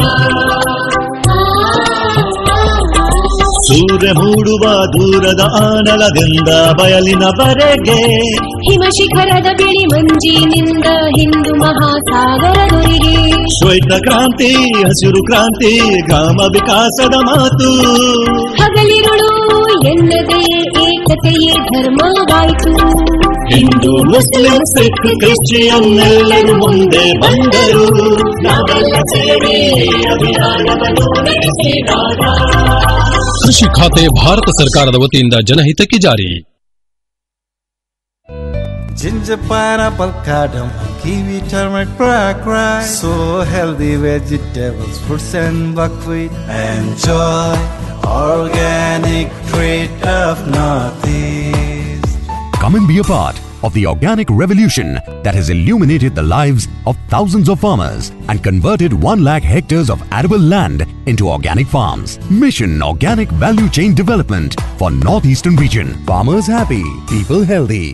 ಸೂರ್ಯ ಮೂಡುವ ದೂರದ ಆನಲದಿಂದ ಬಯಲಿನವರೆಗೆ ಹಿಮ ಶಿಖರದ ಬಿಳಿ ಮಂಜಿನಿಂದ ಹಿಂದೂ ಮಹಾಸಾಗರದೊರೆಗೆ ಶ್ವೇತ ಕ್ರಾಂತಿ ಹಸಿರು ಕ್ರಾಂತಿ ಗ್ರಾಮ ವಿಕಾಸದ ಮಾತು ಹಗಲಿರುಳು ಎನ್ನದೇ ಏಕತೆಯೇ ಧರ್ಮವಾಯಿತು ಹಿಂದೂ ಮುಸ್ಲಿಂ ಸಿಖ್ ಕ್ರಿಶ್ಚಿಯನ್ ಎಲ್ಲರೂ ಮುಂದೆ ಬಂದರು ನಾವೆಲ್ಲ ಸೇರಿ ಅಭಿಯಾನವನ್ನು ನಡೆಸಿದಾಗ ಕೃಷಿ ಖಾತೆ ಭಾರತ ಸರ್ಕಾರದ ವತಿಯಿಂದ ಜನಹಿತಕ್ಕೆ ಜಾರಿ Ginger, pineapple, cardamom, kiwi, turmeric, black rice. So healthy vegetables, fruits and buckwheat. Enjoy organic treat of Northeast. Come and be a part of the organic revolution that has illuminated the lives of thousands of farmers and converted 1 lakh hectares of arable land into organic farms. Mission Organic Value Chain Development for Northeastern Region. Farmers happy, people healthy.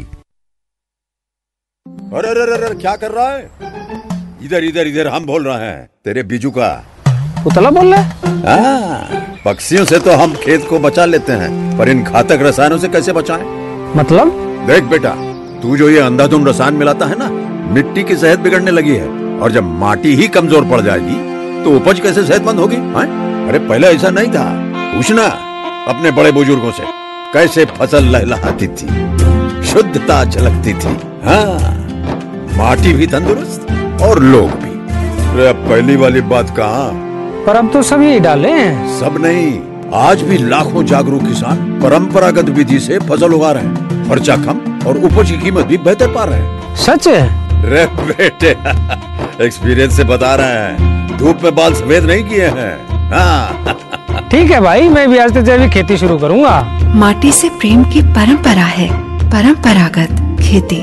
अरे अरे अरे क्या कर रहा है इधर इधर इधर हम बोल रहे हैं तेरे बीजू का उतला बोल रहा हाँ, पक्षियों से तो हम खेत को बचा लेते हैं पर इन घातक रसायनों से कैसे बचाएं? मतलब देख बेटा तू जो ये अंधाधुंध रसायन मिलाता है ना मिट्टी की सेहत बिगड़ने लगी है और जब माटी ही कमजोर पड़ जाएगी तो उपज कैसे सेहतमंद होगी हाँ? अरे पहले ऐसा नहीं था पूछना अपने बड़े बुजुर्गों से कैसे फसल लहलहाती थी शुद्धता झलकती थी हाँ माटी भी तंदुरुस्त और लोग भी अरे अब पहली वाली बात कहा पर अब तो सभी डाले हैं सब नहीं आज भी लाखों जागरूक किसान परंपरागत विधि से फसल उगा रहे हैं खर्चा कम और उपज की कीमत भी बेहतर पा रहे हैं सच है रे बेटे एक्सपीरियंस से बता रहे हैं धूप में बाल सफेद नहीं किए हैं हाँ ठीक है भाई मैं भी आज से जैविक खेती शुरू करूंगा माटी से प्रेम की परंपरा है परंपरागत खेती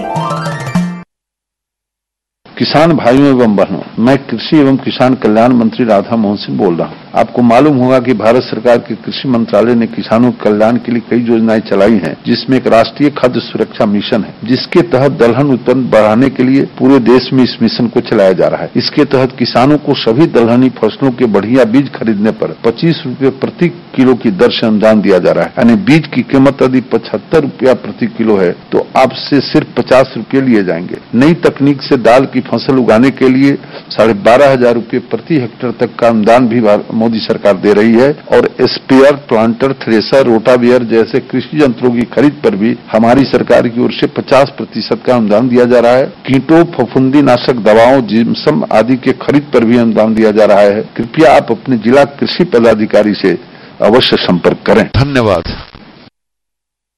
किसान भाइयों एवं बहनों मैं कृषि एवं किसान कल्याण मंत्री राधा मोहन सिंह बोल रहा हूँ आपको मालूम होगा कि भारत सरकार के कृषि मंत्रालय ने किसानों के कल्याण के लिए कई योजनाएं चलाई हैं जिसमें एक राष्ट्रीय खाद्य सुरक्षा मिशन है जिसके तहत दलहन उत्पन्न बढ़ाने के लिए पूरे देश में इस मिशन को चलाया जा रहा है इसके तहत किसानों को सभी दलहनी फसलों के बढ़िया बीज खरीदने पर पच्चीस रूपये प्रति किलो की दर से अनुदान दिया जा रहा है यानी बीज की कीमत यदि पचहत्तर रूपया प्रति किलो है तो आपसे सिर्फ पचास रूपये लिए जाएंगे नई तकनीक से दाल की फसल उगाने के लिए साढ़े बारह हजार रूपये प्रति हेक्टेयर तक का अनुदान भी मोदी सरकार दे रही है और स्पेयर प्लांटर थ्रेसर रोटावियर जैसे कृषि यंत्रों की खरीद पर भी हमारी सरकार की ओर से 50 प्रतिशत का अनुदान दिया जा रहा है कीटों फफूंदी नाशक दवाओं जिम्सम आदि के खरीद पर भी अनुदान दिया जा रहा है कृपया आप अपने जिला कृषि पदाधिकारी से अवश्य संपर्क करें धन्यवाद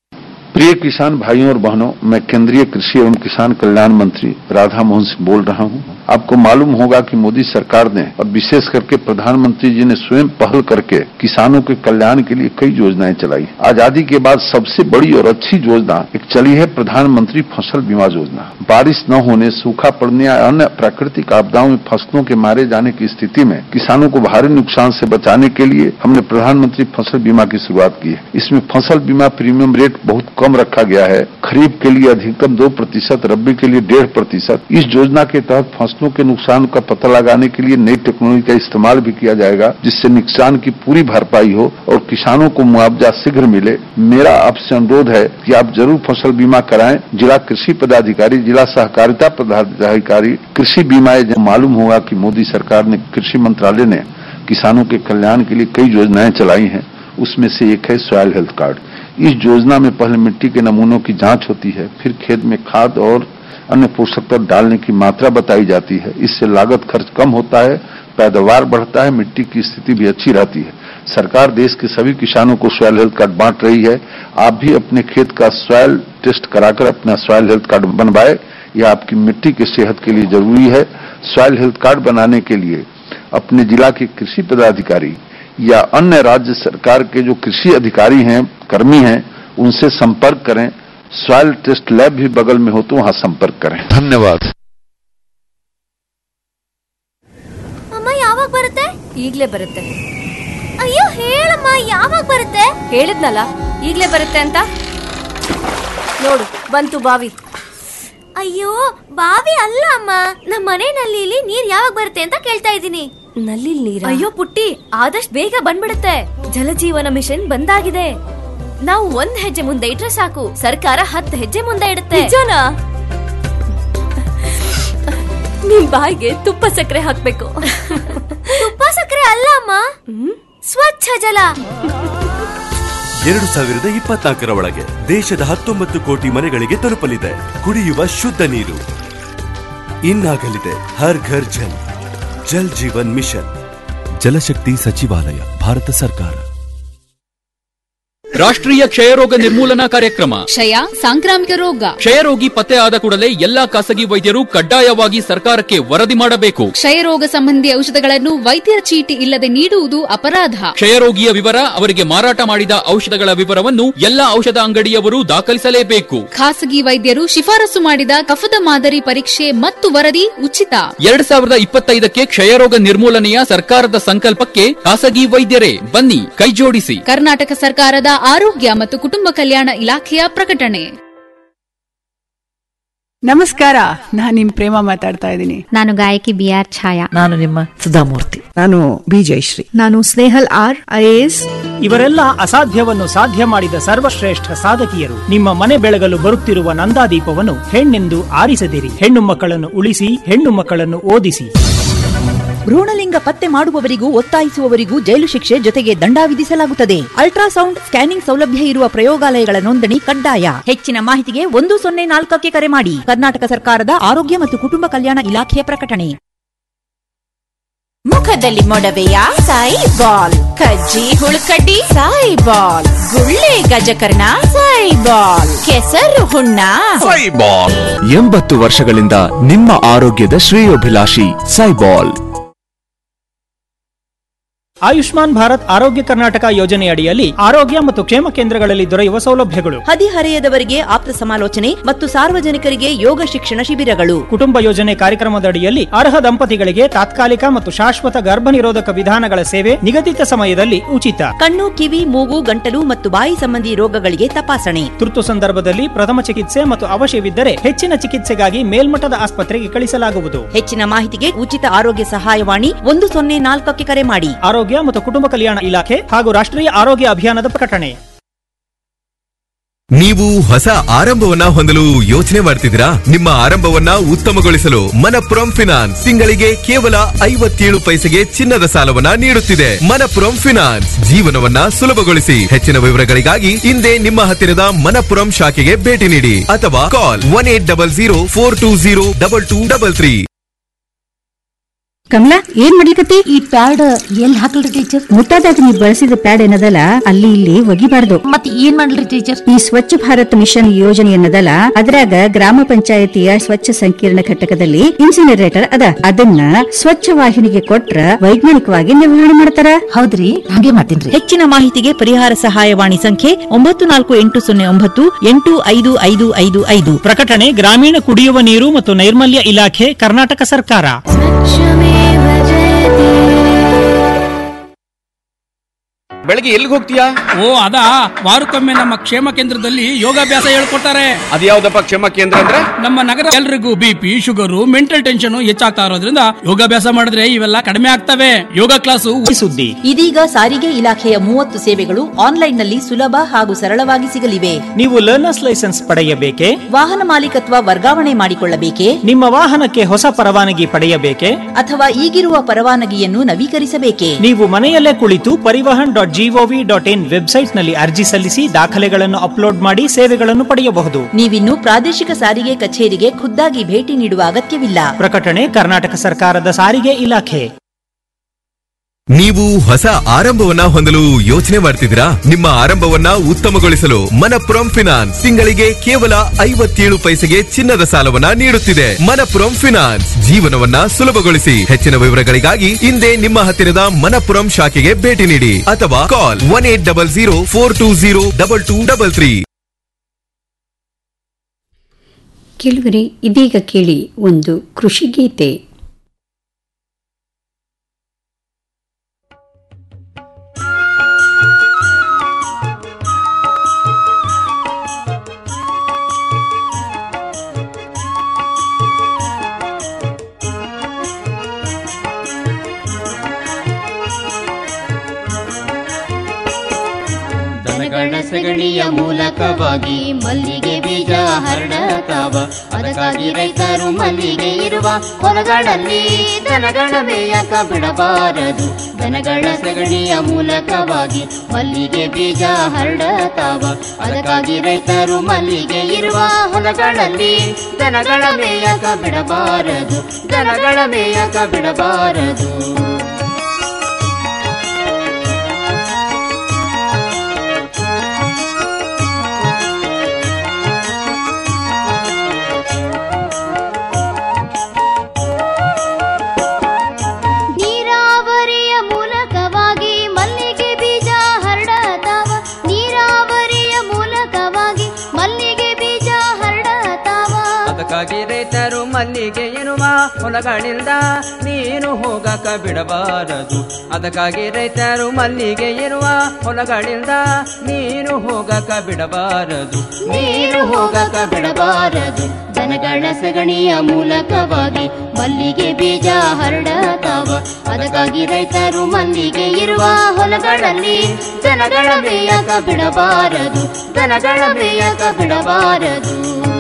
प्रिय किसान भाइयों और बहनों मैं केंद्रीय कृषि एवं किसान कल्याण मंत्री राधा मोहन सिंह बोल रहा हूं आपको मालूम होगा कि मोदी सरकार ने और विशेष करके प्रधानमंत्री जी ने स्वयं पहल करके किसानों के कल्याण के लिए कई योजनाएं चलाई आजादी के बाद सबसे बड़ी और अच्छी योजना एक चली है प्रधानमंत्री फसल बीमा योजना बारिश न होने सूखा पड़ने या अन्य प्राकृतिक आपदाओं में फसलों के मारे जाने की स्थिति में किसानों को भारी नुकसान से बचाने के लिए हमने प्रधानमंत्री फसल बीमा की शुरुआत की है इसमें फसल बीमा प्रीमियम रेट बहुत कम रखा गया है खरीफ के लिए अधिकतम दो प्रतिशत रबी के लिए डेढ़ प्रतिशत इस योजना के तहत फसलों के नुकसान का पता लगाने के लिए नई टेक्नोलॉजी का इस्तेमाल भी किया जाएगा जिससे नुकसान की पूरी भरपाई हो और किसानों को मुआवजा शीघ्र मिले मेरा आपसे अनुरोध है कि आप जरूर फसल बीमा कराएं जिला कृषि पदाधिकारी जिला सहकारिता पदाधिकारी कृषि बीमा एजेंट मालूम होगा कि मोदी सरकार ने कृषि मंत्रालय ने किसानों के कल्याण के लिए कई योजनाएं चलाई हैं उसमें से एक है सॉयल हेल्थ कार्ड इस योजना में पहले मिट्टी के नमूनों की जांच होती है फिर खेत में खाद और अन्य पोषक तत्व डालने की मात्रा बताई जाती है इससे लागत खर्च कम होता है पैदावार बढ़ता है मिट्टी की स्थिति भी अच्छी रहती है सरकार देश के सभी किसानों को सॉयल हेल्थ कार्ड बांट रही है आप भी अपने खेत का सॉयल टेस्ट कराकर अपना सॉयल हेल्थ कार्ड बनवाए यह आपकी मिट्टी की सेहत के लिए जरूरी है सॉयल हेल्थ कार्ड बनाने के लिए अपने जिला के कृषि पदाधिकारी या अन्य राज्य सरकार के जो कृषि अधिकारी हैं कर्मी हैं उनसे संपर्क करें सॉयल टेस्ट लैब भी बगल में हो तो वहां संपर्क करें धन्यवाद ಅಮ್ಮ ಯಾವಾಗ ಬರುತ್ತೆ ಈಗ್ಲೇ ಬರುತ್ತೆ ಅಯ್ಯೋ ಹೇಳಮ್ಮ ಯಾವಾಗ ಬರುತ್ತೆ ಹೇಳಿದ್ನಲ್ಲ ಈಗ್ಲೇ ಬರುತ್ತೆ ಅಂತ ನೋಡು ಬಂತು ಬಾವಿ ಅಯ್ಯೋ ಬಾವಿ ಅಲ್ಲ ಅಮ್ಮ ನಮ್ಮ ಮನೆ ನಲ್ಲಿಲಿ ನೀರ್ ಯಾವಾಗ ಬರುತ್ತೆ ಅಂತ ಕೇಳ್ತಾ ಇದ್ದೀನಿ ನಲ್ಲಿ ನೀರ ಅಯ್ಯೋ ಪುಟ್ಟಿ ಆದಷ್ಟು ಬೇಗ ಬಂದ್ಬಿಡುತ್ತೆ ಜಲಜೀವನ ಮಿಷನ್ ಬಂದಾಗಿದೆ ನಾವು ಒಂದ್ ಹೆಜ್ಜೆ ಮುಂದೆ ಇಟ್ರೆ ಸಾಕು ಸರ್ಕಾರ ಹತ್ತು ಹೆಜ್ಜೆ ಮುಂದೆ ಇಡುತ್ತೆ ನಿಜನಾ ನಿಮ್ ಬಾಯಿಗೆ ತುಪ್ಪ ಸಕ್ಕರೆ ಹಾಕ್ಬೇಕು ತುಪ್ಪ ಸಕ್ಕರೆ ಅಲ್ಲ ಅಮ್ಮ ಸ್ವಚ್ಛ ಜಲ ಎರಡು ಸಾವಿರದ ಇಪ್ಪತ್ನಾಲ್ಕರ ಒಳಗೆ ದೇಶದ ಹತ್ತೊಂಬತ್ತು ಕೋಟಿ ಮನೆಗಳಿಗೆ ತಲುಪಲಿದೆ ಕುಡಿಯುವ ಶುದ್ಧ ನೀರು ಇನ್ನಾಗಲಿದೆ ಹರ್ ಘರ್ ಜಲ್ ಜಲ್ ಜೀವನ್ ಮಿಷನ್ ಜಲಶಕ್ತಿ ಸಚಿವಾಲಯ ಭಾರತ ಸರ್ಕಾರ ರಾಷ್ಟ್ರೀಯ ಕ್ಷಯರೋಗ ನಿರ್ಮೂಲನಾ ಕಾರ್ಯಕ್ರಮ ಕ್ಷಯ ಸಾಂಕ್ರಾಮಿಕ ರೋಗ ಕ್ಷಯರೋಗಿ ಪತ್ತೆ ಆದ ಕೂಡಲೇ ಎಲ್ಲಾ ಖಾಸಗಿ ವೈದ್ಯರು ಕಡ್ಡಾಯವಾಗಿ ಸರ್ಕಾರಕ್ಕೆ ವರದಿ ಮಾಡಬೇಕು ಕ್ಷಯರೋಗ ಸಂಬಂಧಿ ಔಷಧಗಳನ್ನು ವೈದ್ಯರ ಚೀಟಿ ಇಲ್ಲದೆ ನೀಡುವುದು ಅಪರಾಧ ಕ್ಷಯರೋಗಿಯ ವಿವರ ಅವರಿಗೆ ಮಾರಾಟ ಮಾಡಿದ ಔಷಧಗಳ ವಿವರವನ್ನು ಎಲ್ಲಾ ಔಷಧ ಅಂಗಡಿಯವರು ದಾಖಲಿಸಲೇಬೇಕು ಖಾಸಗಿ ವೈದ್ಯರು ಶಿಫಾರಸು ಮಾಡಿದ ಕಫದ ಮಾದರಿ ಪರೀಕ್ಷೆ ಮತ್ತು ವರದಿ ಉಚಿತ ಎರಡ್ ಸಾವಿರದ ಇಪ್ಪತ್ತೈದಕ್ಕೆ ಕ್ಷಯರೋಗ ನಿರ್ಮೂಲನೆಯ ಸರ್ಕಾರದ ಸಂಕಲ್ಪಕ್ಕೆ ಖಾಸಗಿ ವೈದ್ಯರೇ ಬನ್ನಿ ಕೈಜೋಡಿಸಿ ಕರ್ನಾಟಕ ಸರ್ಕಾರದ ಆರೋಗ್ಯ ಮತ್ತು ಕುಟುಂಬ ಕಲ್ಯಾಣ ಇಲಾಖೆಯ ಪ್ರಕಟಣೆ ನಮಸ್ಕಾರ ನಾನು ನಿಮ್ ಪ್ರೇಮ ಮಾತಾಡ್ತಾ ಇದ್ದೀನಿ ನಾನು ಗಾಯಕಿ ಬಿ ಆರ್ ಛಾಯಾ ನಾನು ನಿಮ್ಮ ಸುಧಾಮೂರ್ತಿ ನಾನು ಬಿ ಜಯಶ್ರೀ ನಾನು ಸ್ನೇಹಲ್ ಆರ್ ಐಎಎಸ್ ಇವರೆಲ್ಲ ಅಸಾಧ್ಯವನ್ನು ಸಾಧ್ಯ ಮಾಡಿದ ಸರ್ವಶ್ರೇಷ್ಠ ಸಾಧಕಿಯರು ನಿಮ್ಮ ಮನೆ ಬೆಳಗಲು ಬರುತ್ತಿರುವ ನಂದಾದೀಪವನ್ನು ಹೆಣ್ಣೆಂದು ಆರಿಸದಿರಿ ಹೆಣ್ಣು ಮಕ್ಕಳನ್ನು ಉಳಿಸಿ ಹೆಣ್ಣು ಮಕ್ಕಳನ್ನು ಓದಿಸಿ ಭ್ರೂಣಲಿಂಗ ಪತ್ತೆ ಮಾಡುವವರಿಗೂ ಒತ್ತಾಯಿಸುವವರಿಗೂ ಜೈಲು ಶಿಕ್ಷೆ ಜೊತೆಗೆ ದಂಡ ವಿಧಿಸಲಾಗುತ್ತದೆ ಅಲ್ಟ್ರಾಸೌಂಡ್ ಸ್ಕ್ಯಾನಿಂಗ್ ಸೌಲಭ್ಯ ಇರುವ ಪ್ರಯೋಗಾಲಯಗಳ ನೋಂದಣಿ ಕಡ್ಡಾಯ ಹೆಚ್ಚಿನ ಮಾಹಿತಿಗೆ ಒಂದು ಸೊನ್ನೆ ನಾಲ್ಕಕ್ಕೆ ಕರೆ ಮಾಡಿ ಕರ್ನಾಟಕ ಸರ್ಕಾರದ ಆರೋಗ್ಯ ಮತ್ತು ಕುಟುಂಬ ಕಲ್ಯಾಣ ಇಲಾಖೆಯ ಪ್ರಕಟಣೆ ಮುಖದಲ್ಲಿ ಮೊಡವೆಯ ಸಾಯಿ ಬಾಲ್ ಕಜ್ಜಿ ಹುಳುಕಡ್ಡಿ ಸಾಯಿ ಬಾಲ್ ಗುಳ್ಳೆ ಗಜಕರ್ಣ ಸಾಯಿ ಬಾಲ್ ಕೆಸರು ಹುಣ್ಣ ಸೈಬಾಲ್ ಎಂಬತ್ತು ವರ್ಷಗಳಿಂದ ನಿಮ್ಮ ಆರೋಗ್ಯದ ಶ್ರೇಯೋಭಿಲಾಷಿ ಸೈಬಾಲ್ ಆಯುಷ್ಮಾನ್ ಭಾರತ್ ಆರೋಗ್ಯ ಕರ್ನಾಟಕ ಯೋಜನೆಯಡಿಯಲ್ಲಿ ಆರೋಗ್ಯ ಮತ್ತು ಕ್ಷೇಮ ಕೇಂದ್ರಗಳಲ್ಲಿ ದೊರೆಯುವ ಸೌಲಭ್ಯಗಳು ಹದಿಹರೆಯದವರಿಗೆ ಆಪ್ತ ಸಮಾಲೋಚನೆ ಮತ್ತು ಸಾರ್ವಜನಿಕರಿಗೆ ಯೋಗ ಶಿಕ್ಷಣ ಶಿಬಿರಗಳು ಕುಟುಂಬ ಯೋಜನೆ ಕಾರ್ಯಕ್ರಮದಡಿಯಲ್ಲಿ ಅರ್ಹ ದಂಪತಿಗಳಿಗೆ ತಾತ್ಕಾಲಿಕ ಮತ್ತು ಶಾಶ್ವತ ಗರ್ಭನಿರೋಧಕ ವಿಧಾನಗಳ ಸೇವೆ ನಿಗದಿತ ಸಮಯದಲ್ಲಿ ಉಚಿತ ಕಣ್ಣು ಕಿವಿ ಮೂಗು ಗಂಟಲು ಮತ್ತು ಬಾಯಿ ಸಂಬಂಧಿ ರೋಗಗಳಿಗೆ ತಪಾಸಣೆ ತುರ್ತು ಸಂದರ್ಭದಲ್ಲಿ ಪ್ರಥಮ ಚಿಕಿತ್ಸೆ ಮತ್ತು ಅವಶ್ಯವಿದ್ದರೆ ಹೆಚ್ಚಿನ ಚಿಕಿತ್ಸೆಗಾಗಿ ಮೇಲ್ಮಟ್ಟದ ಆಸ್ಪತ್ರೆಗೆ ಕಳಿಸಲಾಗುವುದು ಹೆಚ್ಚಿನ ಮಾಹಿತಿಗೆ ಉಚಿತ ಆರೋಗ್ಯ ಸಹಾಯವಾಣಿ ಒಂದು ಸೊನ್ನೆ ನಾಲ್ಕಕ್ಕೆ ಕರೆ ಮಾಡಿ ಆರೋಗ್ಯ ಮತ್ತು ಕುಟುಂಬ ಕಲ್ಯಾಣ ಇಲಾಖೆ ಹಾಗೂ ರಾಷ್ಟ್ರೀಯ ಆರೋಗ್ಯ ಅಭಿಯಾನದ ಪ್ರಕಟಣೆ ನೀವು ಹೊಸ ಆರಂಭವನ್ನ ಹೊಂದಲು ಯೋಚನೆ ಮಾಡ್ತಿದ್ದೀರಾ ನಿಮ್ಮ ಆರಂಭವನ್ನ ಉತ್ತಮಗೊಳಿಸಲು ಮನಪುರಂ ಫಿನಾನ್ಸ್ ತಿಂಗಳಿಗೆ ಕೇವಲ ಐವತ್ತೇಳು ಪೈಸೆಗೆ ಚಿನ್ನದ ಸಾಲವನ್ನ ನೀಡುತ್ತಿದೆ ಮನಪುರಂ ಫಿನಾನ್ಸ್ ಜೀವನವನ್ನ ಸುಲಭಗೊಳಿಸಿ ಹೆಚ್ಚಿನ ವಿವರಗಳಿಗಾಗಿ ಹಿಂದೆ ನಿಮ್ಮ ಹತ್ತಿರದ ಮನಪುರಂ ಶಾಖೆಗೆ ಭೇಟಿ ನೀಡಿ ಅಥವಾ call one eight double zero four two zero double two double three Kamala ಏನ್ ಮಾಡ್ಲಿಕತ್ತಿ ಈ ಪ್ಯಾಡ್ ಎಲ್ಲಿ ಹಾಕಲ್ರಿ ಟೀಚರ್ ಮುಟ್ಟಾದಾಗ ನೀವು ಬಳಸಿದ ಪ್ಯಾಡ್ ಏನದಲ್ಲ ಅಲ್ಲಿ ಇಲ್ಲಿ ಒಗಿಬಾರ್ದು ಮತ್ತೆ ಏನ್ ಮಾಡ್ಲಿ ಟೀಚರ್ ಈ ಸ್ವಚ್ಛ ಭಾರತ್ ಮಿಷನ್ ಯೋಜನೆ ಏನದಲ್ಲ ಅದ್ರಾಗ ಗ್ರಾಮ ಪಂಚಾಯತಿಯ ಸ್ವಚ್ಛ ಸಂಕೀರ್ಣ ಘಟಕದಲ್ಲಿ ಇನ್ಸಿನರೇಟರ್ ಅದ ಅದನ್ನ ಸ್ವಚ್ಛ ವಾಹಿನಿಗೆ ಕೊಟ್ರ ವೈಜ್ಞಾನಿಕವಾಗಿ ನಿರ್ವಹಣೆ ಮಾಡ್ತಾರ ಹೌದ್ರಿ ಹಾಗೆ ಮಾಡ್ತೀನಿ ಹೆಚ್ಚಿನ ಮಾಹಿತಿಗೆ ಪರಿಹಾರ ಸಹಾಯವಾಣಿ ಸಂಖ್ಯೆ ಒಂಬತ್ತು ನಾಲ್ಕು ಎಂಟು ಸೊನ್ನೆ ಒಂಬತ್ತು ಎಂಟು ಐದು ಐದು ಐದು ಐದು ಪ್ರಕಟಣೆ ಗ್ರಾಮೀಣ ಕುಡಿಯುವ ನೀರು ಮತ್ತು ನೈರ್ಮಲ್ಯ ಇಲಾಖೆ ಕರ್ನಾಟಕ ಸರ್ಕಾರ ಬೆಳಗ್ಗೆ ಎಲ್ಲಿಗೆ ಹೋಗ್ತೀಯಾ ಓ ಅದಾ ವಾರಕ್ಕೊಮ್ಮೆ ನಮ್ಮ ಕ್ಷೇಮ ಕೇಂದ್ರದಲ್ಲಿ ಯೋಗಾಭ್ಯಾಸ ಹೇಳ್ಕೊಡ್ತಾರೆ ಅದ್ಯಾವ್ದಪ್ಪ ಕ್ಷೇಮ ಕೇಂದ್ರ ಅಂದ್ರೆ ನಮ್ಮ ನಗರ ಎಲ್ರಿಗೂ ಬಿಪಿ ಶುಗರು ಮೆಂಟಲ್ ಟೆನ್ಷನ್ ಹೆಚ್ಚಾಗ್ತಾ ಇರೋದ್ರಿಂದ ಯೋಗಾಭ್ಯಾಸ ಮಾಡಿದ್ರೆ ಇವೆಲ್ಲ ಕಡಿಮೆ ಆಗ್ತವೆ ಯೋಗ ಕ್ಲಾಸು ಸುದ್ದಿ ಇದೀಗ ಸಾರಿಗೆ ಇಲಾಖೆಯ ಮೂವತ್ತು ಸೇವೆಗಳು ಆನ್ಲೈನ್ನಲ್ಲಿ ಸುಲಭ ಹಾಗೂ ಸರಳವಾಗಿ ಸಿಗಲಿವೆ ನೀವು ಲರ್ನರ್ಸ್ ಲೈಸೆನ್ಸ್ ಪಡೆಯಬೇಕೆ ವಾಹನ ಮಾಲೀಕತ್ವ ವರ್ಗಾವಣೆ ಮಾಡಿಕೊಳ್ಳಬೇಕೆ ನಿಮ್ಮ ವಾಹನಕ್ಕೆ ಹೊಸ ಪರವಾನಗಿ ಪಡೆಯಬೇಕೆ ಅಥವಾ ಈಗಿರುವ ಪರವಾನಗಿಯನ್ನು ನವೀಕರಿಸಬೇಕೆ ನೀವು ಮನೆಯಲ್ಲೇ ಕುಳಿತು Parivahan dot G O V dot in website ನಲ್ಲಿ ಅರ್ಜಿ ಸಲ್ಲಿಸಿ ದಾಖಲೆಗಳನ್ನು ಅಪ್ಲೋಡ್ ಮಾಡಿ ಸೇವೆಗಳನ್ನು ಪಡೆಯಬಹುದು ನೀವಿನ್ನು ಪ್ರಾದೇಶಿಕ ಸಾರಿಗೆ ಕಚೇರಿಗೆ ಖುದ್ದಾಗಿ ಭೇಟಿ ನೀಡುವ ಅಗತ್ಯವಿಲ್ಲ ಪ್ರಕಟಣೆ ಕರ್ನಾಟಕ ಸರ್ಕಾರದ ಸಾರಿಗೆ ಇಲಾಖೆ ನೀವು ಹೊಸ ಆರಂಭವನ್ನ ಹೊಂದಲು ಯೋಚನೆ ಮಾಡ್ತಿದ್ದೀರಾ ನಿಮ್ಮ ಆರಂಭವನ್ನ ಉತ್ತಮಗೊಳಿಸಲು ಮನಪುರಂ ಫಿನಾನ್ಸ್ ತಿಂಗಳಿಗೆ ಕೇವಲ ಐವತ್ತೇಳು ಪೈಸೆಗೆ ಚಿನ್ನದ ಸಾಲವನ್ನ ನೀಡುತ್ತಿದೆ ಮನಪುರಂ ಫಿನಾನ್ಸ್ ಜೀವನವನ್ನ ಸುಲಭಗೊಳಿಸಿ ಹೆಚ್ಚಿನ ವಿವರಗಳಿಗಾಗಿ ಹಿಂದೆ ನಿಮ್ಮ ಹತ್ತಿರದ ಮನಪುರಂ ಶಾಖೆಗೆ ಭೇಟಿ ನೀಡಿ ಅಥವಾ call one eight double zero four two zero double two double three ಕೇಳುಗರೆ ಇದೀಗ ಕೇಳಿ ಒಂದು ಕೃಷಿ ಗೀತೆ ದನಗಳ ಸಗಣಿಯ ಮೂಲಕವಾಗಿ ಮಲ್ಲಿಗೆ ಬೀಜ ಹರಡತಾವ ಅದಕ್ಕಾಗಿ ರೈತರು ಮಲ್ಲಿಗೆ ಇರುವ ಹೊಲಗಳಲ್ಲಿ ದನಗಳ ಮೇಯಕ ಬಿಡಬಾರದು ದನಗಳ ಸಗಣಿಯ ಮೂಲಕವಾಗಿ ಮಲ್ಲಿಗೆ ಬೀಜ ಹರಡತಾವ ಅದಕ್ಕಾಗಿ ರೈತರು ಮಲ್ಲಿಗೆ ಇರುವ ಹೊಲಗಳಲ್ಲಿ ದನಗಳ ಮೇಯಕ ಬಿಡಬಾರದು ದನಗಳ ಮೇಯಕ ಬಿಡಬಾರದು ನೀರಾವರಿಯ ಮೂಲಕವಾಗಿ ಮಲ್ಲಿಗೆ ಬೀಜ ಹರಡತಾವ ನೀರಾವರಿಯ ಮೂಲಕವಾಗಿ ಮಲ್ಲಿಗೆ ಬೀಜ ಹರಡತಾವ ಅದಕ್ಕಾಗಿ ರೈತರು ಮಲ್ಲಿಗೆ ಇರುವ ಹೊಲಗಳಿಂದ ನೀನು ಹೋಗಕ ಬಿಡಬಾರದು ಅದಕ್ಕಾಗಿ ರೈತರು ಮಲ್ಲಿಗೆ ಇರುವ ಹೊಲಗಳಿಂದ ನೀನು ಹೋಗಕ ಬಿಡಬಾರದು ನೀರು ಹೋಗಕ ಬಿಡಬಾರದು ದನಗಳ ಸಗಣಿಯ ಮೂಲಕವಾಗಿ ಮಲ್ಲಿಗೆ ಬೀಜ ಹರಡತಾವ ಅದಕ್ಕಾಗಿ ರೈತರು ಮಲ್ಲಿಗೆ ಇರುವ ಹೊಲಗಳಲ್ಲಿ ದನಗಳ ಮೇಯಕ ಬಿಡಬಾರದು ದನಗಳ ಮೇಯಕ ಬಿಡಬಾರದು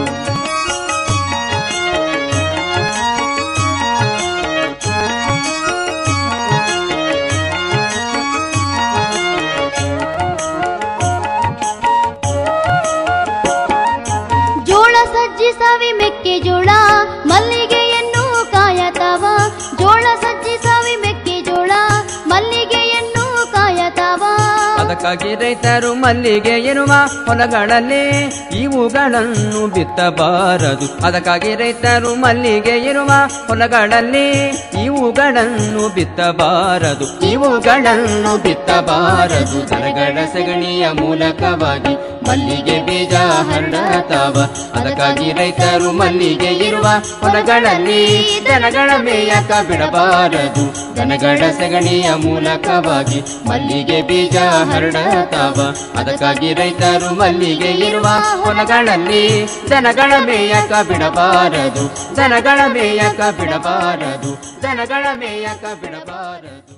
ಜೋಳ ಸಜ್ಜಿ ಸವಿ ಮೆಕ್ಕೆಜೋಳ ಮಲ್ಲಿಗೆಯನ್ನು ಕಾಯತಾವ ಜೋಳ ಸಜ್ಜಿ ಸವಿ ಮೆಕ್ಕೆಜೋಳ ಮಲ್ಲಿಗೆಯನ್ನು ಕಾಯತಾವ ಅದಕ್ಕಾಗಿ ರೈತರು ಮಲ್ಲಿಗೆ ಇರುವ ಹೊಲಗಳಲ್ಲಿ ಇವುಗಳನ್ನು ಬಿತ್ತಬಾರದು ಅದಕ್ಕಾಗಿ ರೈತರು ಮಲ್ಲಿಗೆ ಇರುವ ಹೊಲಗಳಲ್ಲಿ ಇವುಗಳನ್ನು ಬಿತ್ತಬಾರದು ಇವುಗಳನ್ನು ಬಿತ್ತಬಾರದು ದನಗಳ ಸಗಣಿಯ ಮೂಲಕವಾಗಿ ಮಲ್ಲಿಗೆ ಬೀಜ ಹರಡತಾವ ಅದಕ್ಕಾಗಿ ರೈತರು ಮಲ್ಲಿಗೆ ಇರುವ ಹೊಲಗಳಲ್ಲಿ ದನಗಳ ಮೇಯಕ ಬಿಡಬಾರದು ದನಗಳ ಸಗಣಿಯ ಮೂಲಕವಾಗಿ ಮಲ್ಲಿಗೆ ಬೀಜ ಹರಡತಾವ ಅದಕ್ಕಾಗಿ ರೈತರು ಮಲ್ಲಿಗೆ ಇರುವ ಹೊಲಗಳಲ್ಲಿ ದನಗಳ ಮೇಯಕ ಬಿಡಬಾರದು ದನಗಳ ಮೇಯಕ ಬಿಡಬಾರದು ದನಗಳ ಮೇಯಕ ಬಿಡಬಾರದು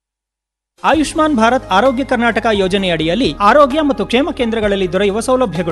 ಆಯುಷ್ಮಾನ್ ಭಾರತ್ ಆರೋಗ್ಯ ಕರ್ನಾಟಕ ಯೋಜನೆಯಡಿಯಲ್ಲಿ ಆರೋಗ್ಯ ಮತ್ತು ಕ್ಷೇಮ ಕೇಂದ್ರಗಳಲ್ಲಿ ದೊರೆಯುವ ಸೌಲಭ್ಯಗಳು